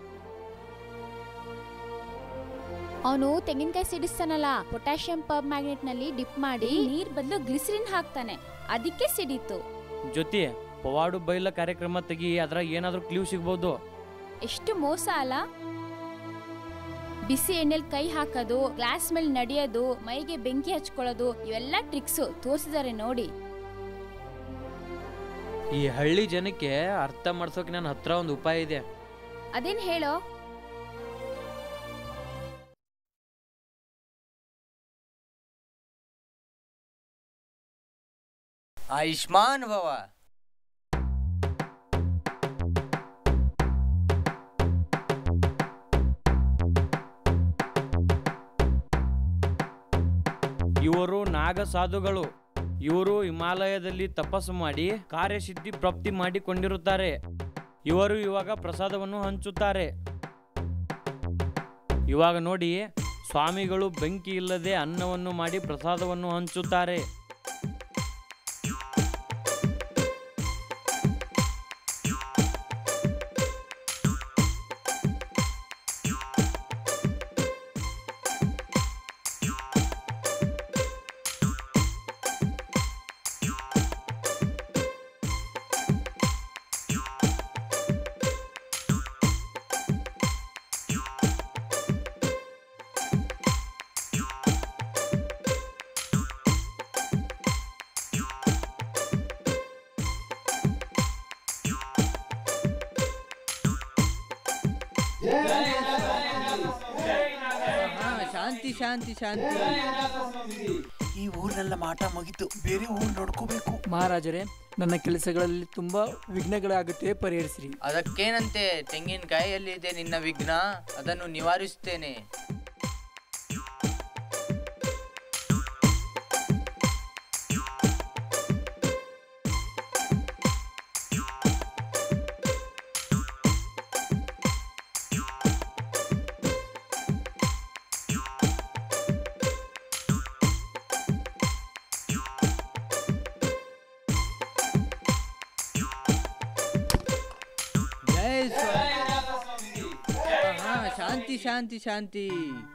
ಅವನು ತೆಂಗಿನಕಾಯಿ ಸಿಡಿಸ್ತಾನಲ್ಲ ಪೊಟ್ಯಾಷಿಯಂ ಪರ್ ಮ್ಯಾಗ್ನೆಟ್ ನಲ್ಲಿ ಡಿಪ್ ಮಾಡಿ ನೀರ್ ಬದಲು ಗ್ಲಿಸರಿನ್ ಹಾಕ್ತಾನೆ ಅದಕ್ಕೆ ಸಿಡೀತು ಜೊತೆ ಪವಾಡು ಬೈಲ ಕಾರ್ಯಕ್ರಮ ತೆಗಿ ಅದ್ರಾಗ ಏನಾದ್ರೂ ಕ್ಲೂ ಸಿಗ್ಬೋದು ಎಷ್ಟು ಮೋಸ ಅಲ್ಲ ಬಿಸಿ ಎಣ್ಣೆಲ್ ಕೈ ಹಾಕೋದು ಗ್ಲಾಸ್ ಮೇಲೆ ನಡೆಯೋದು ಮೈಗೆ ಬೆಂಕಿ ಹಚ್ಕೊಳ್ಳೋದು ಇವೆಲ್ಲ ಟ್ರಿಕ್ಸು ತೋರಿಸಿದಾರೆ ನೋಡಿ ಈ ಹಳ್ಳಿ ಜನಕ್ಕೆ ಅರ್ಥ ಮಾಡ್ಸೋಕೆ ನನ್ನ ಹತ್ರ ಒಂದು ಉಪಾಯ ಇದೆ ಅದೇನ್ ಹೇಳೋ ಆಯುಷ್ಮಾನ್ ಭವ ಇವರು ನಾಗ ಸಾಧುಗಳು ಇವರು ಹಿಮಾಲಯದಲ್ಲಿ ತಪಸ್ಸು ಮಾಡಿ ಕಾರ್ಯಸಿದ್ಧಿ ಪ್ರಾಪ್ತಿ ಮಾಡಿಕೊಂಡಿರುತ್ತಾರೆ ಇವರು ಇವಾಗ ಪ್ರಸಾದವನ್ನು ಹಂಚುತ್ತಾರೆ ಇವಾಗ ನೋಡಿ ಸ್ವಾಮಿಗಳು ಬೆಂಕಿ ಇಲ್ಲದೆ ಅನ್ನವನ್ನು ಮಾಡಿ ಪ್ರಸಾದವನ್ನು ಹಂಚುತ್ತಾರೆ ಶಾಂತಿ ಶಾಂತಿ ಶಾಂತಿ ಈ ಊರ್ನೆಲ್ಲ ಮಾಟ ಮುಗಿತು ಬೇರೆ ಊರ್ ನೋಡ್ಕೋಬೇಕು ಮಹಾರಾಜರೇ ನನ್ನ ಕೆಲಸಗಳಲ್ಲಿ ತುಂಬಾ ವಿಘ್ನಗಳಾಗುತ್ತೆ ಪರಿಹರಿಸಿರಿ ಅದಕ್ಕೇನಂತೆ ತೆಂಗಿನಕಾಯಿಯಲ್ಲಿದೆ ನಿನ್ನ ವಿಘ್ನ ಅದನ್ನು ನಿವಾರಿಸುತ್ತೇನೆ ಜೈ ಸ್ವಾಮಿ ಹಾ ಶಾಂತಿ ಶಾಂತಿ ಶಾಂತಿ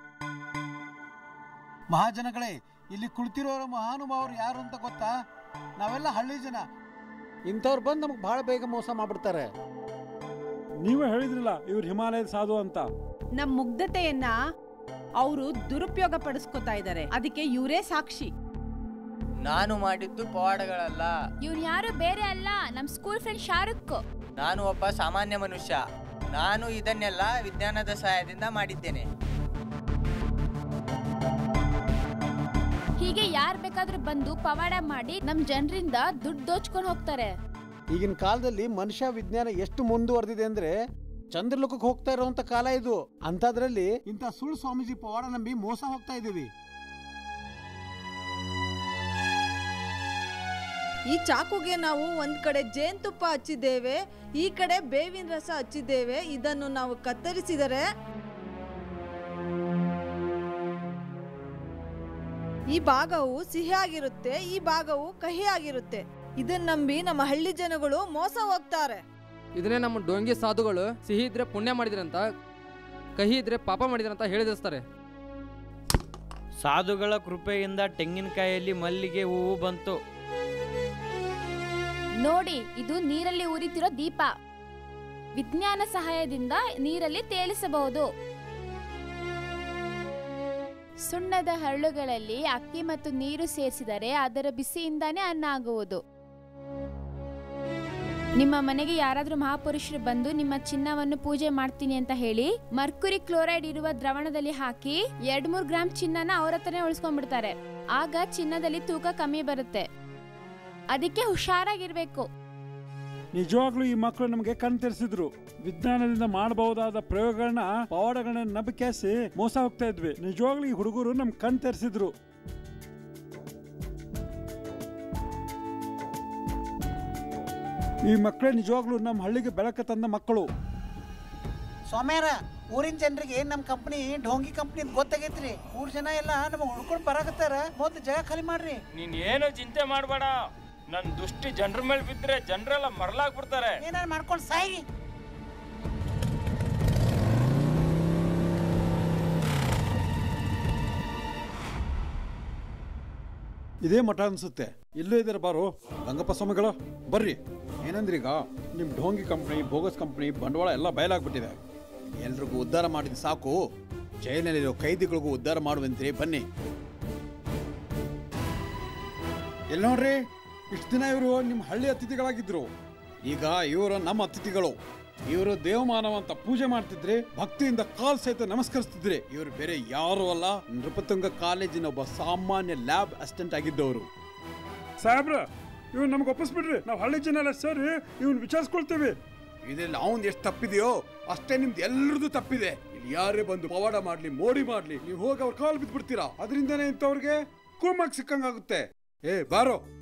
ಮಹಾಜನಗಳೇ ಇಲ್ಲಿ ಕುಳಿತಿರೋರು ಮಹಾನುಭಾವರು ಯಾರು ಅಂತ ಗೊತ್ತಾ ನಾವೆಲ್ಲ ಹಳ್ಳಿ ಜನ ಇಂಥವ್ರು ಬಂದು ನಮಗೆ ಬಹಳ ಬೇಗ ಮೋಸ ಮಾಡ್ಬಿಡ್ತಾರೆ ನೀವೇ ಹೇಳಿದ್ರಲ್ಲ ಇವ್ರು ಹಿಮಾಲಯದ ಸಾಧು ಅಂತ ನಮ್ ಮುಗ್ಧತೆಯನ್ನ ಅವರು ದುರುಪಯೋಗ ಪಡಿಸ್ಕೊತಾ ಇದ್ದಾರೆ ಅದಕ್ಕೆ ಇವರೇ ಸಾಕ್ಷಿ ನಾನು ಮಾಡಿದ್ದು ಪವಾಡಗಳಲ್ಲ ಇವ್ನು ಯಾರು ಬೇರೆ ಅಲ್ಲ ನಮ್ ಸ್ಕೂಲ್ ಫ್ರೆಂಡ್ ಶಾರುಖ್ ನಾನು ಒಬ್ಬ ಸಾಮಾನ್ಯ ಮನುಷ್ಯ ನಾನು ಇದನ್ನೆಲ್ಲ ವಿಜ್ಞಾನದ ಸಹಾಯದಿಂದ ಮಾಡಿದ್ದೇನೆ ಹೀಗೆ ಯಾರ್ ಬೇಕಾದ್ರೂ ಬಂದು ಪವಾಡ ಮಾಡಿ ನಮ್ ಜನರಿಂದ ದುಡ್ಡು ದೋಚ್ಕೊಂಡು ಹೋಗ್ತಾರೆ ಈಗಿನ ಕಾಲದಲ್ಲಿ ಮನುಷ್ಯ ವಿಜ್ಞಾನ ಎಷ್ಟು ಮುಂದುವರೆದಿದೆ ಅಂದ್ರೆ ಚಂದ್ರಲೋಕಕ್ಕೆ ಹೋಗ್ತಾ ಇರುವಂತ ಕಾಲ ಇದು ಅಂತದ್ರಲ್ಲಿ ಇಂಥ ಸುಳ್ಳು ಸ್ವಾಮೀಜಿ ಪವಾಡ ನಂಬಿ ಮೋಸ ಹೋಗ್ತಾ ಇದೀವಿ ಈ ಚಾಕುಗೆ ನಾವು ಒಂದ್ ಕಡೆ ಜೇನುತುಪ್ಪ ಹಚ್ಚಿದ್ದೇವೆ ಈ ಕಡೆ ಬೇವಿನ ರಸ ಹಚ್ಚಿದ್ದೇವೆ ಇದನ್ನು ನಾವು ಕತ್ತರಿಸಿದರೆ ಈ ಭಾಗವು ಸಿಹಿಯಾಗಿರುತ್ತೆ ಈ ಭಾಗವು ಕಹಿಯಾಗಿರುತ್ತೆ ಇದನ್ನ ನಂಬಿ ನಮ್ಮ ಹಳ್ಳಿ ಜನಗಳು ಮೋಸ ಹೋಗ್ತಾರೆ ಇದನ್ನೇ ನಮ್ಮ ಡೊಂಗಿ ಸಾಧುಗಳು ಸಿಹಿ ಇದ್ರೆ ಪುಣ್ಯ ಮಾಡಿದ್ರಂತ ಕಹಿ ಇದ್ರೆ ಪಾಪ ಮಾಡಿದ್ರಂತ ಹೇಳಿದಿರ್ತಾರೆ ಸಾಧುಗಳ ಕೃಪೆಯಿಂದ ತೆಂಗಿನಕಾಯಲ್ಲಿ ಮಲ್ಲಿಗೆ ಹೂವು ಬಂತು ನೋಡಿ ಇದು ನೀರಲ್ಲಿ ಉರಿತಿರೋ ದೀಪ ವಿಜ್ಞಾನ ಸಹಾಯದಿಂದ ನೀರಲ್ಲಿ ತೇಲಿಸಬಹುದು ಸುಣ್ಣದ ಹರಳುಗಳಲ್ಲಿ ಅಕ್ಕಿ ಮತ್ತು ನೀರು ಸೇರಿಸಿದರೆ ಅದರ ಬಿಸಿಯಿಂದಾನೇ ಅನ್ನ ಆಗುವುದು ನಿಮ್ಮ ಮನೆಗೆ ಯಾರಾದ್ರೂ ಮಹಾಪುರುಷರು ಬಂದು ನಿಮ್ಮ ಚಿನ್ನವನ್ನು ಪೂಜೆ ಮಾಡ್ತೀನಿ ಅಂತ ಹೇಳಿ ಮರ್ಕುರಿ ಕ್ಲೋರೈಡ್ ಇರುವ ದ್ರವಣದಲ್ಲಿ ಹಾಕಿ ಎರಡ್ ಮೂರ್ ಗ್ರಾಮ್ ಚಿನ್ನನ ಅವ್ರ ಹತ್ರನೇ ಉಳಿಸ್ಕೊಂಡ್ಬಿಡ್ತಾರೆ ಆಗ ಚಿನ್ನದಲ್ಲಿ ತೂಕ ಕಮ್ಮಿ ಬರುತ್ತೆ ಅದಕ್ಕೆ ಹುಷಾರಾಗಿರ್ಬೇಕು ನಿಜವಾಗ್ಲೂ ಈ ಮಕ್ಕಳು ನಮಗೆ ಕಣ್ ತೆರೆಸಿದ್ರು ವಿಜ್ಞಾನದಿಂದ ಮಾಡಬಹುದಾದ ಪ್ರಯೋಗಗಳನ್ನ ಪವಾಡಗಳನ್ನ ನಂಬಿಕೆಸಿ ಮೋಸ ಹೋಗ್ತಾ ಇದ್ವಿ ನಿಜವಾಗ್ಲೂ ಈ ಹುಡುಗರು ನಮ್ ಕಣ್ ತೆರೆಸಿದ್ರು ಈ ಮಕ್ಕಳೇ ನಿಜವಾಗ್ಲೂ ನಮ್ಮ ಹಳ್ಳಿಗೆ ಬೆಳಕು ತಂದ ಮಕ್ಕಳು ಸೋಮ್ಯಾರ ಊರಿನ ಜನರಿಗೆ ನಮ್ಮ ಕಂಪ್ನಿ ಢೋಂಗಿ ಕಂಪ್ನಿ ಗೊತ್ತಾಗೈತ್ರಿ ಊರ್ ಜನ ಎಲ್ಲ ನಮ್ಮ ಹುಡ್ಕೊಂಡು ಬರಾಕತ್ತಾರ ಮೊದ್ಲು ಜಾಗ ಖಾಲಿ ಮಾಡ್ರಿ ನೀನ್ ಏನು ಚಿಂತೆ ಮಾಡಬೇಡ ನನ್ ದುಷ್ಟಿ ಜನರ ಮೇಲೆ ಬಿದ್ರೆ ಜನರೆಲ್ಲ ಮರಳಾಗ್ಬಿಡ್ತಾರೆ ಏನಾರು ಮಾಡ್ಕೊಂಡು ಸಾಯಿ ಇದೇ ಮಠ ಅನ್ಸುತ್ತೆ ಇಲ್ಲೇ ಇದ್ದಾರೆ ಬಾರು ರಂಗಪ್ಪ ಸ್ವಾಮಿಗಳ ಬರ್ರಿ ಏನಂದ್ರಿ ಈಗ ನಿಮ್ ಢೋಂಗಿ ಕಂಪ್ನಿ ಬೋಗಸ್ ಕಂಪ್ನಿ ಬಂಡವಾಳ ಎಲ್ಲ ಬಯಲಾಗ್ಬಿಟ್ಟಿದೆ ಎಲ್ರಿಗೂ ಉದ್ಧಾರ ಮಾಡಿದ ಸಾಕು ಜೈಲಿನಲ್ಲಿರೋ ಕೈದಿಗಳಿಗೂ ಉದ್ಧಾರ ಮಾಡುವಂತ್ರಿ ಬನ್ನಿ ಎಲ್ಲಿ ನೋಡ್ರಿ ಇಷ್ಟು ದಿನ ಇವರು ನಿಮ್ಮ ಹಳ್ಳಿ ಅತಿಥಿಗಳಾಗಿದ್ರು ಈಗ ಇವರು ನಮ್ಮ ಅತಿಥಿಗಳು ಇವರು ದೇವಮಾನವ ಅಂತ ಪೂಜೆ ಮಾಡ್ತಿದ್ರಿ ಭಕ್ತಿಯಿಂದ ಕಾಲ್ ಸಹಿತ ನಮಸ್ಕರಿಸ್ತಿದ್ರಿ ಇವರು ಬೇರೆ ಯಾರು ಅಲ್ಲ ನೃಪತುಂಗ ಕಾಲೇಜಿನ ಒಬ್ಬ ಸಾಮಾನ್ಯ ಲ್ಯಾಬ್ ಅಸಿಸ್ಟೆಂಟ್ ಆಗಿದ್ದವರು ಸಾಹೇಬ್ರ ಇವ್ ನಮ್ಗೆ ಒಪ್ಪಿಸ್ಬಿಡ್ರಿ ನಾವು ಹಳ್ಳಿ ಜನ ಎಲ್ಲ ಸೇರಿ ಇವ್ನ ವಿಚಾರಿಸ್ಕೊಳ್ತೀವಿ ಇದ್ರಲ್ಲಿ ಅವನ್ ಎಷ್ಟು ತಪ್ಪಿದೆಯೋ ಅಷ್ಟೇ ನಿಮ್ದು ಎಲ್ಲರದು ತಪ್ಪಿದೆ ಇಲ್ಲಿ ಯಾರೇ ಬಂದು ಪವಾಡ ಮಾಡ್ಲಿ ಮೋಡಿ ಮಾಡ್ಲಿ ನೀವು ಹೋಗಿ ಅವ್ರ ಕಾಲ್ ಬಿದ್ಬಿಡ್ತೀರಾ ಅದರಿಂದನೇ ಇಂಥವ್ರಿಗೆ ಕೂಮಾಗ್ ಸಿಕ್ಕಂಗಾಗುತ್ತೆ ಏ ಬಾರೋ